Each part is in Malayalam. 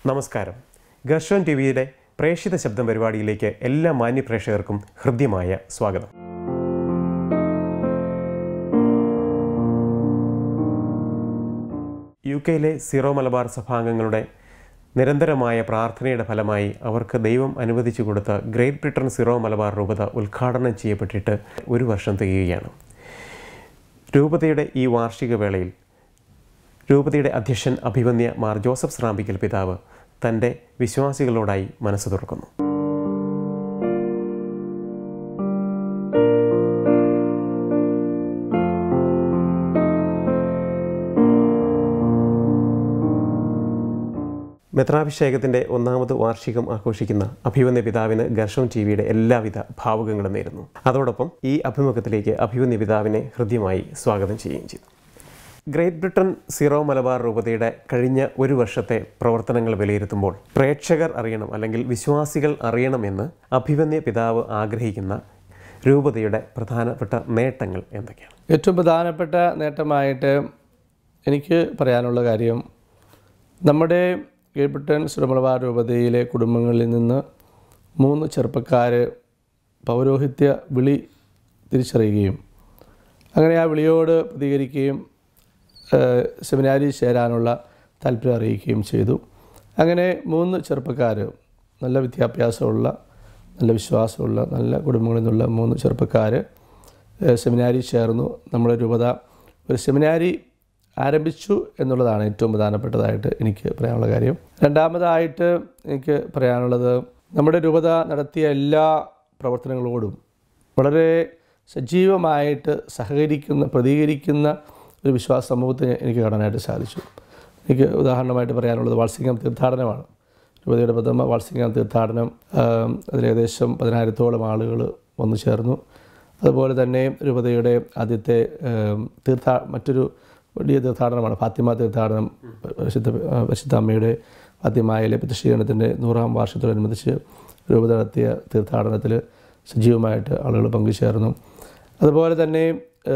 നമസ്കാരം ഗർഷോൻ ടി വിയുടെ പ്രേക്ഷിത ശബ്ദം പരിപാടിയിലേക്ക് എല്ലാ മാന്യ പ്രേക്ഷകർക്കും ഹൃദ്യമായ സ്വാഗതം യു കെയിലെ സീറോ മലബാർ സഭാംഗങ്ങളുടെ നിരന്തരമായ പ്രാർത്ഥനയുടെ ഫലമായി അവർക്ക് ദൈവം അനുവദിച്ചു കൊടുത്ത ഗ്രേറ്റ് ബ്രിട്ടൻ സീറോ മലബാർ രൂപത ഉദ്ഘാടനം ചെയ്യപ്പെട്ടിട്ട് ഒരു വർഷം തികയുകയാണ് രൂപതയുടെ ഈ വാർഷിക വേളയിൽ രൂപതയുടെ അധ്യക്ഷൻ അഭിവന്യ മാർ ജോസഫ് സ്രാമ്പിക്കൽ പിതാവ് തൻ്റെ വിശ്വാസികളോടായി മനസ്സ് തുറക്കുന്നു മെത്രാഭിഷേകത്തിൻ്റെ ഒന്നാമത് വാർഷികം ആഘോഷിക്കുന്ന അഭിവന്യ പിതാവിന് ഗർഷം ടി വിയുടെ എല്ലാവിധ ഭാവുകങ്ങളും നേരുന്നു അതോടൊപ്പം ഈ അഭിമുഖത്തിലേക്ക് അഭിവന്യ പിതാവിനെ ഹൃദ്യമായി സ്വാഗതം ചെയ്യുകയും ചെയ്തു ഗ്രേറ്റ് ബ്രിട്ടൻ സീറോ മലബാർ രൂപതയുടെ കഴിഞ്ഞ ഒരു വർഷത്തെ പ്രവർത്തനങ്ങൾ വിലയിരുത്തുമ്പോൾ പ്രേക്ഷകർ അറിയണം അല്ലെങ്കിൽ വിശ്വാസികൾ അറിയണമെന്ന് അഭിവന്യ പിതാവ് ആഗ്രഹിക്കുന്ന രൂപതയുടെ പ്രധാനപ്പെട്ട നേട്ടങ്ങൾ എന്തൊക്കെയാണ് ഏറ്റവും പ്രധാനപ്പെട്ട നേട്ടമായിട്ട് എനിക്ക് പറയാനുള്ള കാര്യം നമ്മുടെ കീഴ്പട്ടൻ സുരമലബാർ രൂപതയിലെ കുടുംബങ്ങളിൽ നിന്ന് മൂന്ന് ചെറുപ്പക്കാർ പൗരോഹിത്യ വിളി തിരിച്ചറിയുകയും അങ്ങനെ ആ വിളിയോട് പ്രതികരിക്കുകയും ഏഹ്, സെമിനാരിയിൽ ചേരാനുള്ള താല്പര്യം അറിയിക്കുകയും ചെയ്തു അങ്ങനെ മൂന്ന് ചെറുപ്പക്കാർ നല്ല വിദ്യാഭ്യാസമുള്ള നല്ല വിശ്വാസമുള്ള നല്ല കുടുംബങ്ങളിൽ നിന്നുള്ള മൂന്ന് ചെറുപ്പക്കാർ സെമിനാരി ചേർന്നു നമ്മുടെ രൂപത ഒരു സെമിനാരി ആരംഭിച്ചു എന്നുള്ളതാണ് ഏറ്റവും പ്രധാനപ്പെട്ടതായിട്ട് എനിക്ക് പറയാനുള്ള കാര്യം രണ്ടാമതായിട്ട് എനിക്ക് പറയാനുള്ളത് നമ്മുടെ രൂപത നടത്തിയ എല്ലാ പ്രവർത്തനങ്ങളോടും വളരെ സജീവമായിട്ട് സഹകരിക്കുന്ന പ്രതികരിക്കുന്ന ഒരു വിശ്വാസ സമൂഹത്തെ എനിക്ക് കാണാനായിട്ട് സാധിച്ചു എനിക്ക് ഉദാഹരണമായിട്ട് പറയാനുള്ളത് വാത്സല്യം തീർത്ഥാടനമാണ് രൂപതയുടെ പ്രഥമ വാത്സല്യം തീർത്ഥാടനം ആം, അതിലേകദേശം പതിനായിരത്തോളം ആളുകൾ വന്നു ചേർന്നു അതുപോലെ തന്നെ രൂപതയുടെ ആദ്യത്തെ ആം, തീർത്ഥാ മറ്റൊരു വലിയ തീർത്ഥാടനമാണ് ഫാത്തിമ തീർത്ഥാടനം പരിശുദ്ധ ആ, പരിശുദ്ധ അമ്മയുടെ ഫാത്തിമായിലെ പ്രതിഷ്ഠീകരണത്തിൻ്റെ നൂറാം വാർഷികത്തോടനുബന്ധിച്ച് രൂപത നടത്തിയ തീർത്ഥാടനത്തിൽ സജീവമായിട്ട് ആളുകൾ പങ്കുചേർന്നു അതുപോലെ തന്നെ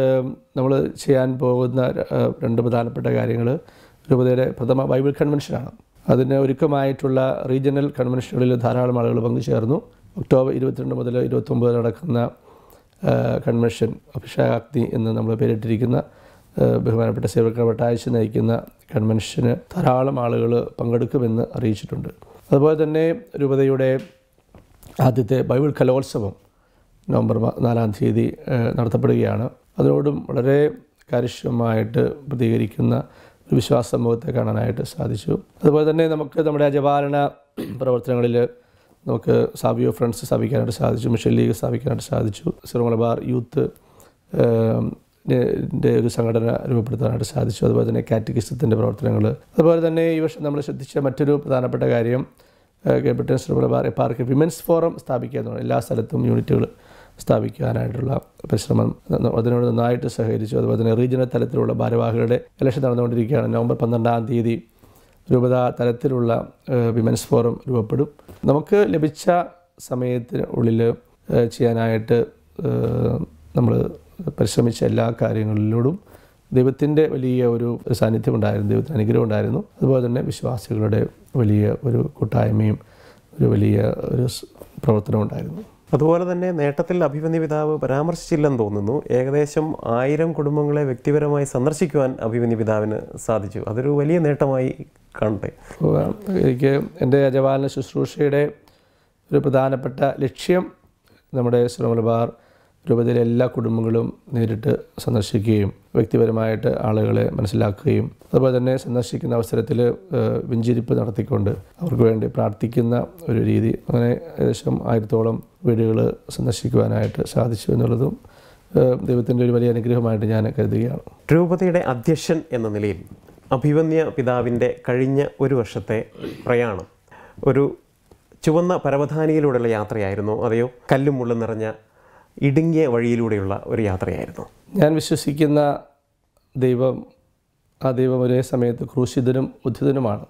നമ്മൾ ചെയ്യാൻ പോകുന്ന ആ, രണ്ട് പ്രധാനപ്പെട്ട കാര്യങ്ങൾ രൂപതയുടെ പ്രഥമ ബൈബിൾ കൺവെൻഷനാണ് അതിന് ഒരുക്കമായിട്ടുള്ള റീജിയണൽ കൺവെൻഷനുകളിൽ ധാരാളം ആളുകൾ പങ്കുചേർന്നു ഒക്ടോബർ ഇരുപത്തിരണ്ട് മുതൽ ഇരുപത്തൊമ്പത് നടക്കുന്ന ആ, കൺവെൻഷൻ അഭിഷേകാഗ്നി എന്ന് നമ്മൾ പേരിട്ടിരിക്കുന്ന ആ, ബഹുമാനപ്പെട്ട സേവക വട്ടാഴ്ച നയിക്കുന്ന കൺവെൻഷന് ധാരാളം ആളുകൾ പങ്കെടുക്കുമെന്ന് അറിയിച്ചിട്ടുണ്ട് അതുപോലെ തന്നെ രൂപതയുടെ ആദ്യത്തെ ബൈബിൾ കലോത്സവം നവംബർ മ- നാലാം തീയതി ഏഹ്, നടത്തപ്പെടുകയാണ് അതിനോടും വളരെ കാര്യക്ഷമമായിട്ട് പ്രതികരിക്കുന്ന ഒരു വിശ്വാസ സമൂഹത്തെ കാണാനായിട്ട് സാധിച്ചു അതുപോലെ തന്നെ നമുക്ക് നമ്മുടെ അജപാലന പ്രവർത്തനങ്ങളിൽ നമുക്ക് സാബിയോ ഫ്രണ്ട്സ് സ്ഥാപിക്കാനായിട്ട് സാധിച്ചു മിഷൻ ലീഗ് സ്ഥാപിക്കാനായിട്ട് സാധിച്ചു സിറോ മലബാർ യൂത്ത് ഏഹ്, ൻ്റെ ഒരു സംഘടന രൂപപ്പെടുത്താനായിട്ട് സാധിച്ചു അതുപോലെ തന്നെ കാറ്റഗിസത്തിൻ്റെ പ്രവർത്തനങ്ങൾ അതുപോലെ തന്നെ ഈ വർഷം നമ്മൾ ശ്രദ്ധിച്ച മറ്റൊരു പ്രധാനപ്പെട്ട കാര്യം കേപ്പിട്ടൻ ശ്രീമലബാർ പാർക്ക് വിമൻസ് ഫോറം സ്ഥാപിക്കുക എന്നുള്ളത് എല്ലാ സ്ഥലത്തും യൂണിറ്റുകൾ സ്ഥാപിക്കാനായിട്ടുള്ള പരിശ്രമം ന- അതിനോട് നന്നായിട്ട് സഹകരിച്ചു അതുപോലെ തന്നെ റീജിയണൽ തലത്തിലുള്ള ഭാരവാഹികളുടെ ഇലക്ഷൻ നടന്നുകൊണ്ടിരിക്കുകയാണ് നവംബർ പന്ത്രണ്ടാം തീയതി രൂപത തലത്തിലുള്ള ഏഹ്, വിമൻസ് ഫോറം രൂപപ്പെടും നമുക്ക് ലഭിച്ച സമയത്തിന് ഉള്ളിൽ ഏഹ്, ചെയ്യാനായിട്ട് നമ്മൾ പരിശ്രമിച്ച എല്ലാ കാര്യങ്ങളിലൂടും ദൈവത്തിൻ്റെ വലിയ ഒരു സാന്നിധ്യം ഉണ്ടായിരുന്നു ദൈവത്തിൻ്റെ അനുഗ്രഹം ഉണ്ടായിരുന്നു അതുപോലെ തന്നെ വിശ്വാസികളുടെ വലിയ ഒരു കൂട്ടായ്മയും ഒരു വലിയ ഒരു സ് പ്രവർത്തനം ഉണ്ടായിരുന്നു അതുപോലെ തന്നെ നേട്ടത്തിൽ അഭിവന്യ പിതാവ് പരാമർശിച്ചില്ലെന്ന് തോന്നുന്നു ഏകദേശം ആയിരം കുടുംബങ്ങളെ വ്യക്തിപരമായി സന്ദർശിക്കുവാൻ അഭിവന്യ പിതാവിന് സാധിച്ചു അതൊരു വലിയ നേട്ടമായി കാണട്ടെ അപ്പോൾ എനിക്ക് എൻ്റെ അജപാലന ശുശ്രൂഷയുടെ ഒരു പ്രധാനപ്പെട്ട ലക്ഷ്യം നമ്മുടെ സുരമലബാർ രൂപതയിലെ എല്ലാ കുടുംബങ്ങളും നേരിട്ട് സന്ദർശിക്കുകയും വ്യക്തിപരമായിട്ട് ആളുകളെ മനസ്സിലാക്കുകയും അതുപോലെ തന്നെ സന്ദർശിക്കുന്ന അവസരത്തിൽ ഏഹ്, വെഞ്ചിരിപ്പ് നടത്തിക്കൊണ്ട് അവർക്ക് വേണ്ടി പ്രാർത്ഥിക്കുന്ന ഒരു രീതി അങ്ങനെ ഏകദേശം ആയിരത്തോളം വീടുകൾ സന്ദർശിക്കുവാനായിട്ട് സാധിച്ചു എന്നുള്ളതും ഏഹ്, ദൈവത്തിൻ്റെ ഒരു വലിയ അനുഗ്രഹമായിട്ട് ഞാൻ കരുതുകയാണ് രൂപതയുടെ അധ്യക്ഷൻ എന്ന നിലയിൽ അഭിവന്യ പിതാവിൻ്റെ കഴിഞ്ഞ ഒരു വർഷത്തെ പ്രയാണം ഒരു ചുവന്ന പരവധാനിയിലൂടെയുള്ള യാത്രയായിരുന്നോ അതെയോ കല്ലും മുള്ളും നിറഞ്ഞ ഇടുങ്ങിയ വഴിയിലൂടെയുള്ള ഒരു യാത്രയായിരുന്നു ഞാൻ വിശ്വസിക്കുന്ന ദൈവം ആ ദൈവം ഒരേ സമയത്ത് ക്രൂശിതനും ഉദ്ധിതനുമാണ്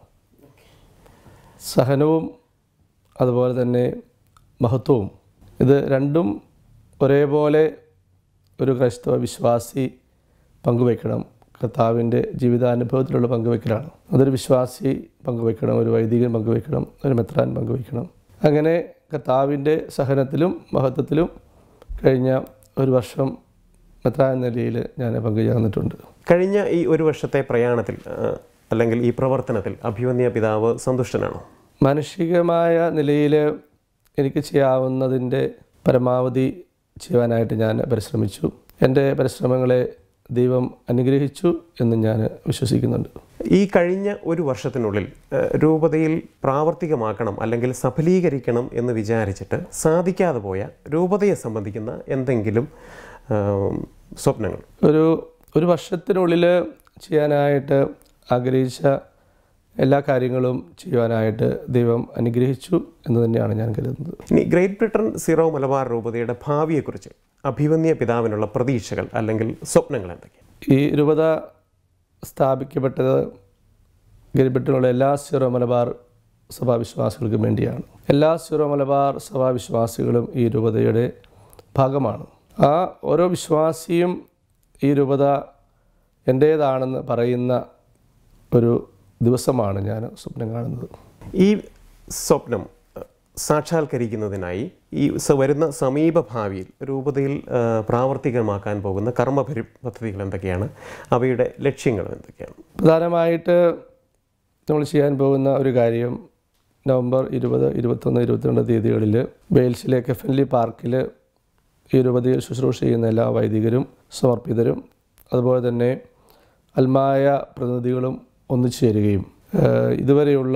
സഹനവും അതുപോലെ തന്നെ മഹത്വവും ഇത് രണ്ടും ഒരേപോലെ ഒരു ക്രൈസ്തവ വിശ്വാസി പങ്കുവയ്ക്കണം കർത്താവിൻ്റെ ജീവിതാനുഭവത്തിലുള്ള പങ്കുവയ്ക്കലാണ് അതൊരു വിശ്വാസി പങ്കുവയ്ക്കണം ഒരു വൈദികൻ പങ്കുവയ്ക്കണം ഒരു മെത്രാൻ പങ്കുവയ്ക്കണം അങ്ങനെ കർത്താവിൻ്റെ സഹനത്തിലും മഹത്വത്തിലും കഴിഞ്ഞ ഒരു വർഷം മെത്രാൻ എന്ന നിലയിൽ ഞാൻ പങ്കുചേർന്നിട്ടുണ്ട് കഴിഞ്ഞ ഈ ഒരു വർഷത്തെ പ്രയാണത്തിൽ ആ, അല്ലെങ്കിൽ ഈ പ്രവർത്തനത്തിൽ അഭിവന്യ പിതാവ് സന്തുഷ്ടനാണോ മാനുഷികമായ നിലയിൽ എനിക്ക് ചെയ്യാവുന്നതിൻ്റെ പരമാവധി ചെയ്യുവാനായിട്ട് ഞാൻ പരിശ്രമിച്ചു എൻ്റെ പരിശ്രമങ്ങളെ ദൈവം അനുഗ്രഹിച്ചു എന്ന് ഞാൻ വിശ്വസിക്കുന്നുണ്ട് ഈ കഴിഞ്ഞ ഒരു വർഷത്തിനുള്ളിൽ ആ, രൂപതയിൽ പ്രാവർത്തികമാക്കണം അല്ലെങ്കിൽ സഫലീകരിക്കണം എന്ന് വിചാരിച്ചിട്ട് സാധിക്കാതെ പോയ രൂപതയെ സംബന്ധിക്കുന്ന എന്തെങ്കിലും ആ, സ്വപ്നങ്ങൾ ഒരു ഒരു വർഷത്തിനുള്ളിൽ ചെയ്യാനായിട്ട് ആഗ്രഹിച്ച എല്ലാ കാര്യങ്ങളും ചെയ്യുവാനായിട്ട് ദൈവം അനുഗ്രഹിച്ചു എന്ന് തന്നെയാണ് ഞാൻ കരുതുന്നത് ഇനി ഗ്രേറ്റ് ബ്രിട്ടൻ സീറോ മലബാർ രൂപതയുടെ ഭാവിയെക്കുറിച്ച് അഭിവന്യ പിതാവിനുള്ള പ്രതീക്ഷകൾ അല്ലെങ്കിൽ സ്വപ്നങ്ങൾ എന്തൊക്കെയാണ് ഈ രൂപത സ്ഥാപിക്കപ്പെട്ടത് ഗരിബിട്ടിലുള്ള എല്ലാ സീറോ മലബാർ സഭാവിശ്വാസികൾക്കും വേണ്ടിയാണ് എല്ലാ സീറോ മലബാർ സഭാവിശ്വാസികളും ഈ രൂപതയുടെ ഭാഗമാണ് ആ ഓരോ വിശ്വാസിയും ഈ രൂപത എൻ്റേതാണെന്ന് പറയുന്ന ഒരു ദിവസമാണ് ഞാൻ സ്വപ്നം കാണുന്നത് ഈ സ്വപ്നം അഹ്, സാക്ഷാത്കരിക്കുന്നതിനായി ഈ സ- വരുന്ന സമീപ ഭാവിയിൽ രൂപതയിൽ ആ, പ്രാവർത്തികമാക്കാൻ പോകുന്ന കർമ്മ പരി പദ്ധതികൾ എന്തൊക്കെയാണ് അവയുടെ ലക്ഷ്യങ്ങൾ എന്തൊക്കെയാണ് പ്രധാനമായിട്ട് നമ്മൾ ചെയ്യാൻ പോകുന്ന ഒരു കാര്യം നവംബർ ഇരുപത് ഇരുപത്തൊന്ന് ഇരുപത്തിരണ്ട് തീയതികളിൽ വെയിൽസിലെ കെഫൻലി പാർക്കിൽ ഈ രൂപതയിൽ ശുശ്രൂഷ ചെയ്യുന്ന എല്ലാ വൈദികരും സമർപ്പിതരും അതുപോലെ തന്നെ അൽമായ പ്രതിനിധികളും ഒന്നിച്ചു ചേരുകയും ഏഹ്, ഇതുവരെയുള്ള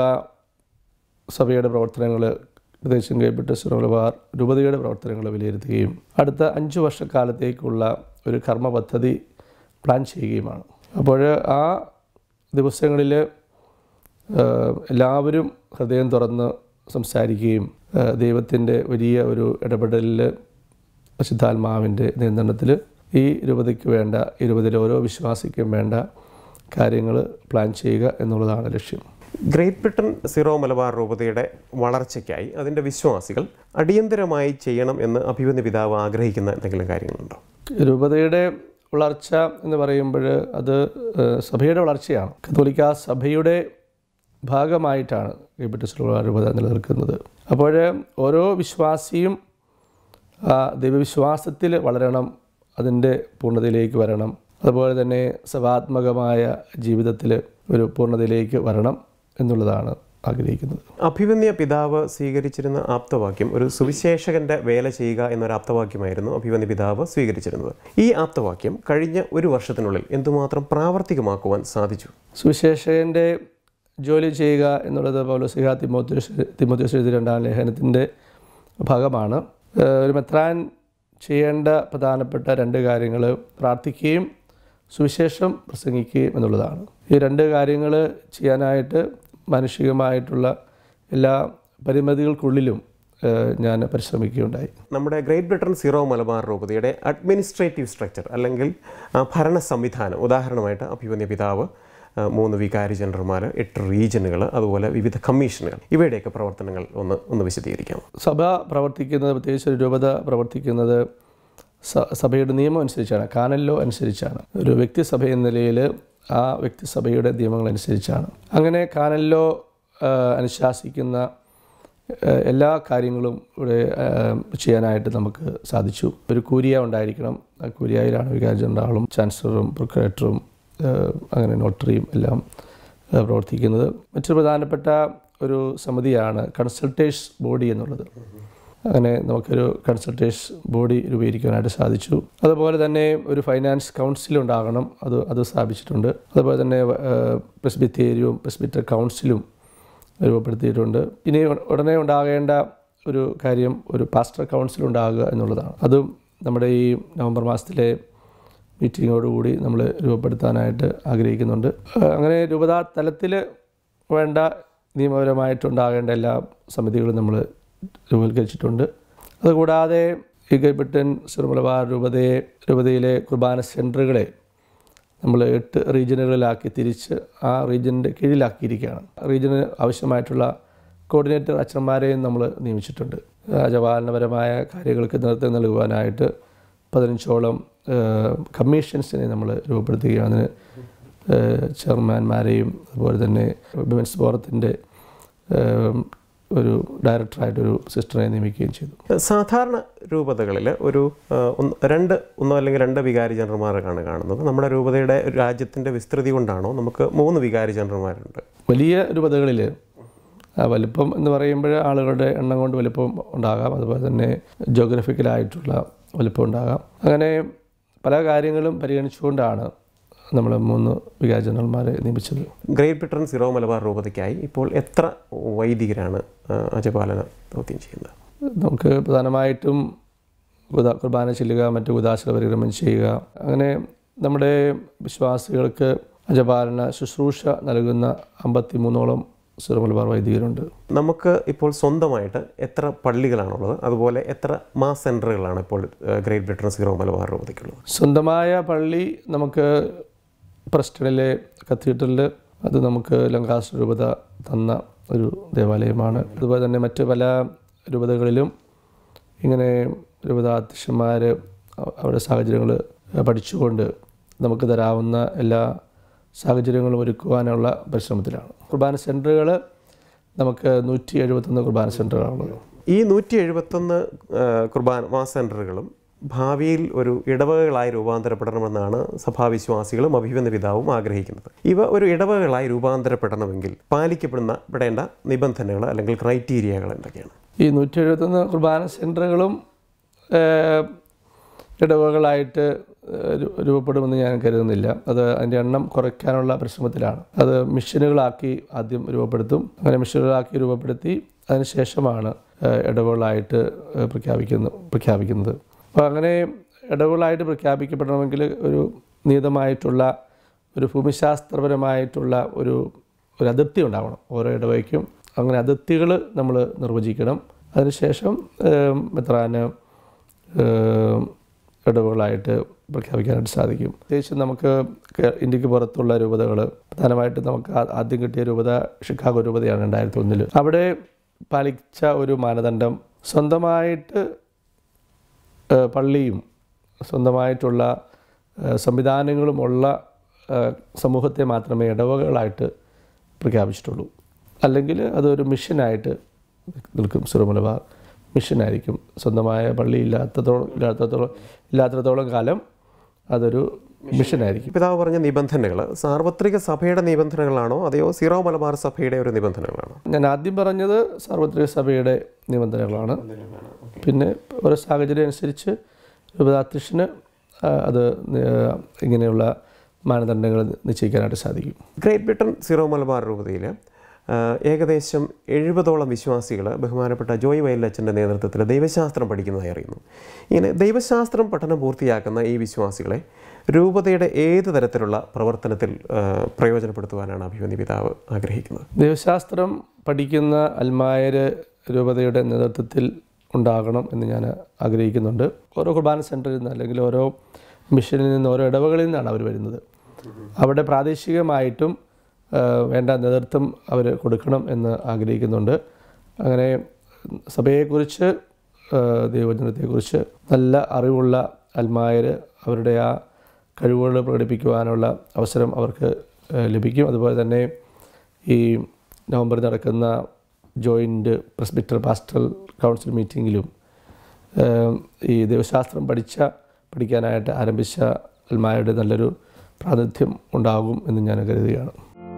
സഭയുടെ പ്രവർത്തനങ്ങൾ പ്രദേശം കൈപ്പെട്ട് സുരമലബാർ രൂപതയുടെ പ്രവർത്തനങ്ങൾ വിലയിരുത്തുകയും അടുത്ത അഞ്ച് വർഷക്കാലത്തേക്കുള്ള ഒരു കർമ്മ പദ്ധതി പ്ലാൻ ചെയ്യുകയുമാണ് അപ്പോൾ ആ ദിവസങ്ങളിൽ എല്ലാവരും ഹൃദയം തുറന്ന് സംസാരിക്കുകയും ദൈവത്തിൻ്റെ വലിയ ഒരു ഇടപെടലിൽ പരിശുദ്ധാത്മാവിൻ്റെ നിയന്ത്രണത്തിൽ ഈ രൂപതയ്ക്ക് വേണ്ട ഈ രൂപതയിലെ ഓരോ വിശ്വാസിക്കും വേണ്ട കാര്യങ്ങൾ പ്ലാൻ ചെയ്യുക എന്നുള്ളതാണ് ലക്ഷ്യം ഗ്രേറ്റ് ബ്രിട്ടൻ സീറോ മലബാർ രൂപതയുടെ വളർച്ചയ്ക്കായി അതിൻ്റെ വിശ്വാസികൾ അടിയന്തരമായി ചെയ്യണം എന്ന് അഭിവന്യ പിതാവ് ആഗ്രഹിക്കുന്ന എന്തെങ്കിലും കാര്യങ്ങളുണ്ടോ രൂപതയുടെ വളർച്ച എന്ന് പറയുമ്പോൾ അത് ഏഹ്, സഭയുടെ വളർച്ചയാണ് കത്തോലിക്ക സഭയുടെ ഭാഗമായിട്ടാണ് കൈപ്പറ്റ രൂപത നിലനിൽക്കുന്നത് അപ്പോൾ ഓരോ വിശ്വാസിയും ആ ദൈവവിശ്വാസത്തിൽ വളരണം അതിൻ്റെ പൂർണ്ണതയിലേക്ക് വരണം അതുപോലെ തന്നെ സഭാത്മകമായ ജീവിതത്തിൽ ഒരു പൂർണ്ണതയിലേക്ക് വരണം എന്നുള്ളതാണ് ആഗ്രഹിക്കുന്നത് അഭിവന്യ പിതാവ് സ്വീകരിച്ചിരുന്ന ആപ്തവാക്യം ഒരു സുവിശേഷകന്റെ വേല ചെയ്യുക എന്നൊരു ആപ്തവാക്യമായിരുന്നു അഭിവന്യ പിതാവ് സ്വീകരിച്ചിരുന്നത് ഈ ആപ്തവാക്യം കഴിഞ്ഞ ഒരു വർഷത്തിനുള്ളിൽ എന്തുമാത്രം പ്രാവർത്തികമാക്കുവാൻ സാധിച്ചു സുവിശേഷകൻ്റെ ജോലി ചെയ്യുക എന്നുള്ളത് പൗലോസിഹ തിമോത്യോസ് തിമോത്യോസ് എഴുതിയ രണ്ടാം ലേഖനത്തിൻ്റെ ഭാഗമാണ് ഏഹ് ഒരു മെത്രാൻ ചെയ്യേണ്ട പ്രധാനപ്പെട്ട രണ്ട് കാര്യങ്ങൾ പ്രാർത്ഥിക്കുകയും സുവിശേഷം പ്രസംഗിക്കുകയും എന്നുള്ളതാണ് ഈ രണ്ട് കാര്യങ്ങൾ ചെയ്യാനായിട്ട് മാനുഷികമായിട്ടുള്ള എല്ലാ പരിമിതികൾക്കുള്ളിലും ഏഹ് ഞാൻ പരിശ്രമിക്കുകയുണ്ടായി നമ്മുടെ ഗ്രേറ്റ് ബ്രിട്ടൻ സീറോ മലബാർ രൂപതയുടെ അഡ്മിനിസ്ട്രേറ്റീവ് സ്ട്രക്ചർ അല്ലെങ്കിൽ ആ, ഭരണ സംവിധാനം ഉദാഹരണമായിട്ട് അഭിവന്യ പിതാവ് ആ, മൂന്ന് വികാരി ജനറൽമാർ എട്ട് റീജനുകൾ അതുപോലെ വിവിധ കമ്മീഷനുകൾ ഇവയുടെയൊക്കെ പ്രവർത്തനങ്ങൾ ഒന്ന് ഒന്ന് വിശദീകരിക്കാം സഭ പ്രവർത്തിക്കുന്നത് പ്രത്യേകിച്ച് ഒരു രൂപത പ്രവർത്തിക്കുന്നത് സ- സഭയുടെ നിയമം അനുസരിച്ചാണ് കാനല്ലോ അനുസരിച്ചാണ് ഒരു വ്യക്തിസഭ എന്ന നിലയിൽ ആ വ്യക്തിസഭയുടെ നിയമങ്ങൾ അനുസരിച്ചാണ് അങ്ങനെ കാനല്ലോ ആ, അനുശാസിക്കുന്ന ആ, എല്ലാ കാര്യങ്ങളും ഇവിടെ ആ, ചെയ്യാനായിട്ട് നമുക്ക് സാധിച്ചു ഒരു കൂരിയ ഉണ്ടായിരിക്കണം ആ കൂരിയയിലാണ് വികാരി ജനറാളും ചാൻസലറും പ്രൊക്രേറ്ററും അങ്ങനെ നോട്ടറിയും എല്ലാം ആ, പ്രവർത്തിക്കുന്നത് മറ്റൊരു പ്രധാനപ്പെട്ട ഒരു സമിതിയാണ് കൺസൾട്ടേഴ്സ് ബോഡി എന്നുള്ളത് അങ്ങനെ നമുക്കൊരു കൺസൾട്ടേഴ്സ് ബോഡി രൂപീകരിക്കാനായിട്ട് സാധിച്ചു അതുപോലെ തന്നെ ഒരു ഫൈനാൻസ് കൗൺസിൽ ഉണ്ടാകണം അത് അത് സ്ഥാപിച്ചിട്ടുണ്ട് അതുപോലെ തന്നെ പ്രസ്ബിറ്റേരിയവും പ്രസ്ബിറ്റർ കൗൺസിലും രൂപപ്പെടുത്തിയിട്ടുണ്ട് ഇനി ഉടനെ ഉണ്ടാകേണ്ട ഒരു കാര്യം ഒരു പാസ്റ്റർ കൗൺസിൽ ഉണ്ടാകുക എന്നുള്ളതാണ് അതും നമ്മുടെ ഈ നവംബർ മാസത്തിലെ മീറ്റിങ്ങോടുകൂടി നമ്മൾ രൂപപ്പെടുത്താനായിട്ട് ആഗ്രഹിക്കുന്നുണ്ട് ഏഹ് അങ്ങനെ രൂപതാ തലത്തിൽ വേണ്ട നിയമപരമായിട്ടുണ്ടാകേണ്ട എല്ലാ സമിതികളും നമ്മൾ രൂപവൽക്കരിച്ചിട്ടുണ്ട് അതുകൂടാതെ ഈ കൈപ്പറ്റൻ സിറുമലബാർ രൂപതയെ രൂപതയിലെ കുർബാന സെൻറ്ററുകളെ നമ്മൾ എട്ട് റീജിയനുകളിലാക്കി തിരിച്ച് ആ റീജിയൻ്റെ കീഴിലാക്കിയിരിക്കുകയാണ് റീജിയന് ആവശ്യമായിട്ടുള്ള കോർഡിനേറ്റർ അച്ഛന്മാരെയും നമ്മൾ നിയമിച്ചിട്ടുണ്ട് രാജപാലനപരമായ കാര്യങ്ങൾക്ക് നേതൃത്വം നൽകുവാനായിട്ട് പതിനഞ്ചോളം കമ്മീഷൻസിനെ നമ്മൾ രൂപപ്പെടുത്തുകയാണ് അതിന് ഏഹ്, ചെയർമാൻമാരെയും അതുപോലെ തന്നെ വിമൻസ് ഫോറത്തിൻ്റെ ഏഹ്, ഒരു ഡയറക്ടറായിട്ടൊരു സിസ്റ്ററെ നിയമിക്കുകയും ചെയ്തു സാധാരണ രൂപതകളിൽ ഒരു ആ, ഒന്ന് രണ്ട് ഒന്നോ അല്ലെങ്കിൽ രണ്ട് വികാരി ജനറൽമാരാണ് കാണുന്നത് നമ്മുടെ രൂപതയുടെ രാജ്യത്തിൻ്റെ വിസ്തൃതി കൊണ്ടാണോ നമുക്ക് മൂന്ന് വികാരി ജനറൽമാരുണ്ട് വലിയ രൂപതകളിൽ വലിപ്പം എന്ന് പറയുമ്പോൾ ആളുകളുടെ എണ്ണം കൊണ്ട് വലിപ്പം ഉണ്ടാകാം അതുപോലെ തന്നെ ജോഗ്രഫിക്കലായിട്ടുള്ള വലിപ്പം ഉണ്ടാകാം അങ്ങനെ പല കാര്യങ്ങളും പരിഗണിച്ചുകൊണ്ടാണ് നമ്മൾ മൂന്ന് വികാരി ജനറൽമാരെ നിയമിച്ചത് ഗ്രേറ്റ് ബ്രിട്ടൻ സിറോ മലബാർ രൂപതയ്ക്കായി ഇപ്പോൾ എത്ര വൈദികരാണ് ആ, അജപാലന ദൗത്യം ചെയ്യുന്നത് നമുക്ക് പ്രധാനമായിട്ടും ഉദാ കുർബാന ചെല്ലുക മറ്റു ഉദാശ പരിക്രമം ചെയ്യുക അങ്ങനെ നമ്മുടെ വിശ്വാസികൾക്ക് അജപാലന ശുശ്രൂഷ നൽകുന്ന അമ്പത്തി മൂന്നോളം സിറോ മലബാർ വൈദികരുണ്ട് നമുക്ക് ഇപ്പോൾ സ്വന്തമായിട്ട് എത്ര പള്ളികളാണുള്ളത് അതുപോലെ എത്ര മാസ് സെൻറ്ററുകളാണ് ഇപ്പോൾ ആ, ഗ്രേറ്റ് ബ്രിട്ടൻ സിറോ മലബാർ രൂപതയ്ക്കുള്ളത് സ്വന്തമായ പള്ളി നമുക്ക് പ്രസ്റ്റണിലെ കത്തീഡ്രലിൽ അത് നമുക്ക് ലങ്കാസ്റ്റർ രൂപത തന്ന ഒരു ദേവാലയമാണ് അതുപോലെ തന്നെ മറ്റ് പല രൂപതകളിലും ഇങ്ങനെ രൂപതാധ്യക്ഷന്മാർ അവരുടെ സാഹചര്യങ്ങൾ പഠിച്ചുകൊണ്ട് നമുക്ക് തരാവുന്ന എല്ലാ സാഹചര്യങ്ങളും ഒരുക്കുവാനുള്ള പരിശ്രമത്തിലാണ് കുർബാന സെൻറ്ററുകൾ നമുക്ക് നൂറ്റി എഴുപത്തൊന്ന് കുർബാന സെൻറ്ററുകളാണുള്ളത് ഈ നൂറ്റി എഴുപത്തൊന്ന് കുർബാന മാസ് സെൻറ്ററുകളും ഭാവിയിൽ ഒരു ഇടവകകളായി രൂപാന്തരപ്പെടണമെന്നാണ് സഭാവിശ്വാസികളും അഭിമന്യ പിതാവും ആഗ്രഹിക്കുന്നത് ഇവ ഒരു ഇടവകകളായി രൂപാന്തരപ്പെടണമെങ്കിൽ പാലിക്കപ്പെടുന്ന പെടേണ്ട നിബന്ധനകൾ അല്ലെങ്കിൽ ക്രൈറ്റീരിയകൾ എന്തൊക്കെയാണ് ഈ നൂറ്റി എഴുപത്തൊന്ന് കുർബാന സെൻറ്ററുകളും ഏഹ്, ഇടവകളായിട്ട് ഏഹ്, രു- രൂപപ്പെടുമെന്ന് ഞാൻ കരുതുന്നില്ല അത് അതിൻ്റെ എണ്ണം കുറയ്ക്കാനുള്ള പരിശ്രമത്തിലാണ് അത് മിഷനുകളാക്കി ആദ്യം രൂപപ്പെടുത്തും അങ്ങനെ മിഷനുകളാക്കി രൂപപ്പെടുത്തി അതിനുശേഷമാണ് ഏഹ്, ഇടവകളായിട്ട് ഏഹ്, പ്രഖ്യാപിക്കുന്നു പ്രഖ്യാപിക്കുന്നത് അപ്പോൾ അങ്ങനെ ഇടവകളായിട്ട് പ്രഖ്യാപിക്കപ്പെടണമെങ്കിൽ ഒരു നിയതമായിട്ടുള്ള ഒരു ഭൂമിശാസ്ത്രപരമായിട്ടുള്ള ഒരു ഒരു അതിർത്തി ഉണ്ടാവണം ഓരോ ഇടവയ്ക്കും അങ്ങനെ അതിർത്തികൾ നമ്മൾ നിർവചിക്കണം അതിനുശേഷം ഏം, മെത്രാന് ഏം, ഇടവുകളായിട്ട് പ്രഖ്യാപിക്കാനായിട്ട് സാധിക്കും പ്രത്യേകിച്ച് നമുക്ക് കേ- ഇന്ത്യക്ക് പുറത്തുള്ള രൂപതകൾ പ്രധാനമായിട്ടും നമുക്ക് ആ- ആദ്യം കിട്ടിയ രൂപത ഷിക്കാഗോ രൂപതയാണ് രണ്ടായിരത്തി ഒന്നിൽ അവിടെ പാലിച്ച ഒരു മാനദണ്ഡം സ്വന്തമായിട്ട് ഏഹ് പള്ളിയും സ്വന്തമായിട്ടുള്ള ഏഹ് സംവിധാനങ്ങളുമുള്ള ഏഹ് സമൂഹത്തെ മാത്രമേ ഇടവകളായിട്ട് പ്രഖ്യാപിച്ചിട്ടുള്ളൂ അല്ലെങ്കിൽ അതൊരു മിഷനായിട്ട് നിൽക്കും സുരമലബാർ മിഷനായിരിക്കും സ്വന്തമായ പള്ളി ഇല്ലാത്തത്തോളം ഇല്ലാത്തത്തോളം ഇല്ലാത്തത്തോളം കാലം അതൊരു മിഷനായിരിക്കും പിതാവ് പറഞ്ഞ നിബന്ധനകൾ സാർവത്രിക സഭയുടെ നിബന്ധനകളാണോ അതെയോ സീറോ മലബാർ സഭയുടെ ഒരു നിബന്ധനകളാണോ ഞാൻ ആദ്യം പറഞ്ഞത് സാർവത്രിക സഭയുടെ നിബന്ധനകളാണ് പിന്നെ ഓരോ സാഹചര്യം അനുസരിച്ച് രൂപതാധ്യക്ഷന് ആ, അത് നി- ഇങ്ങനെയുള്ള മാനദണ്ഡങ്ങൾ നിശ്ചയിക്കാനായിട്ട് സാധിക്കും ഗ്രേറ്റ് ബ്രിട്ടൻ സീറോ മലബാർ രൂപതയിൽ ആ, ഏകദേശം എഴുപതോളം വിശ്വാസികൾ ബഹുമാനപ്പെട്ട ജോയ് വയലച്ചൻ്റെ നേതൃത്വത്തിൽ ദൈവശാസ്ത്രം പഠിക്കുന്നതായി അറിയുന്നു ഇങ്ങനെ ദൈവശാസ്ത്രം പഠനം പൂർത്തിയാക്കുന്ന ഈ വിശ്വാസികളെ രൂപതയുടെ ഏത് തരത്തിലുള്ള പ്രവർത്തനത്തിൽ ആ, പ്രയോജനപ്പെടുത്തുവാനാണ് അഭിമന്യ പിതാവ് ആഗ്രഹിക്കുന്നത് ദൈവശാസ്ത്രം പഠിക്കുന്ന അൽമായർ രൂപതയുടെ നേതൃത്വത്തിൽ ഉണ്ടാകണം എന്ന് ഞാൻ ആഗ്രഹിക്കുന്നുണ്ട് ഓരോ കുർബാന സെൻറ്ററിൽ നിന്ന് അല്ലെങ്കിൽ ഓരോ മിഷനിൽ നിന്ന് ഓരോ ഇടവകളിൽ നിന്നാണ് അവർ വരുന്നത് അവിടെ പ്രാദേശികമായിട്ടും ആ, വേണ്ട നേതൃത്വം അവർ കൊടുക്കണം എന്ന് ആഗ്രഹിക്കുന്നുണ്ട് അങ്ങനെ സഭയെക്കുറിച്ച് ആ, ദൈവജനത്തെക്കുറിച്ച് നല്ല അറിവുള്ള അൽമായർ അവരുടെ ആ കഴിവുകൾ പ്രകടിപ്പിക്കുവാനുള്ള അവസരം അവർക്ക് ആ, ലഭിക്കും അതുപോലെ തന്നെ ഈ നവംബറിൽ നടക്കുന്ന ജോയിൻറ്റ് പ്രസ്ബിറ്റർ പാസ്റ്ററൽ കൗൺസിൽ മീറ്റിങ്ങിലും ഏം, ഈ ദൈവശാസ്ത്രം പഠിച്ച പഠിക്കാനായിട്ട് ആരംഭിച്ച അൽമാരുടെ നല്ലൊരു പ്രാതിനിധ്യം ഉണ്ടാകും എന്ന് ഞാൻ കരുതുകയാണ്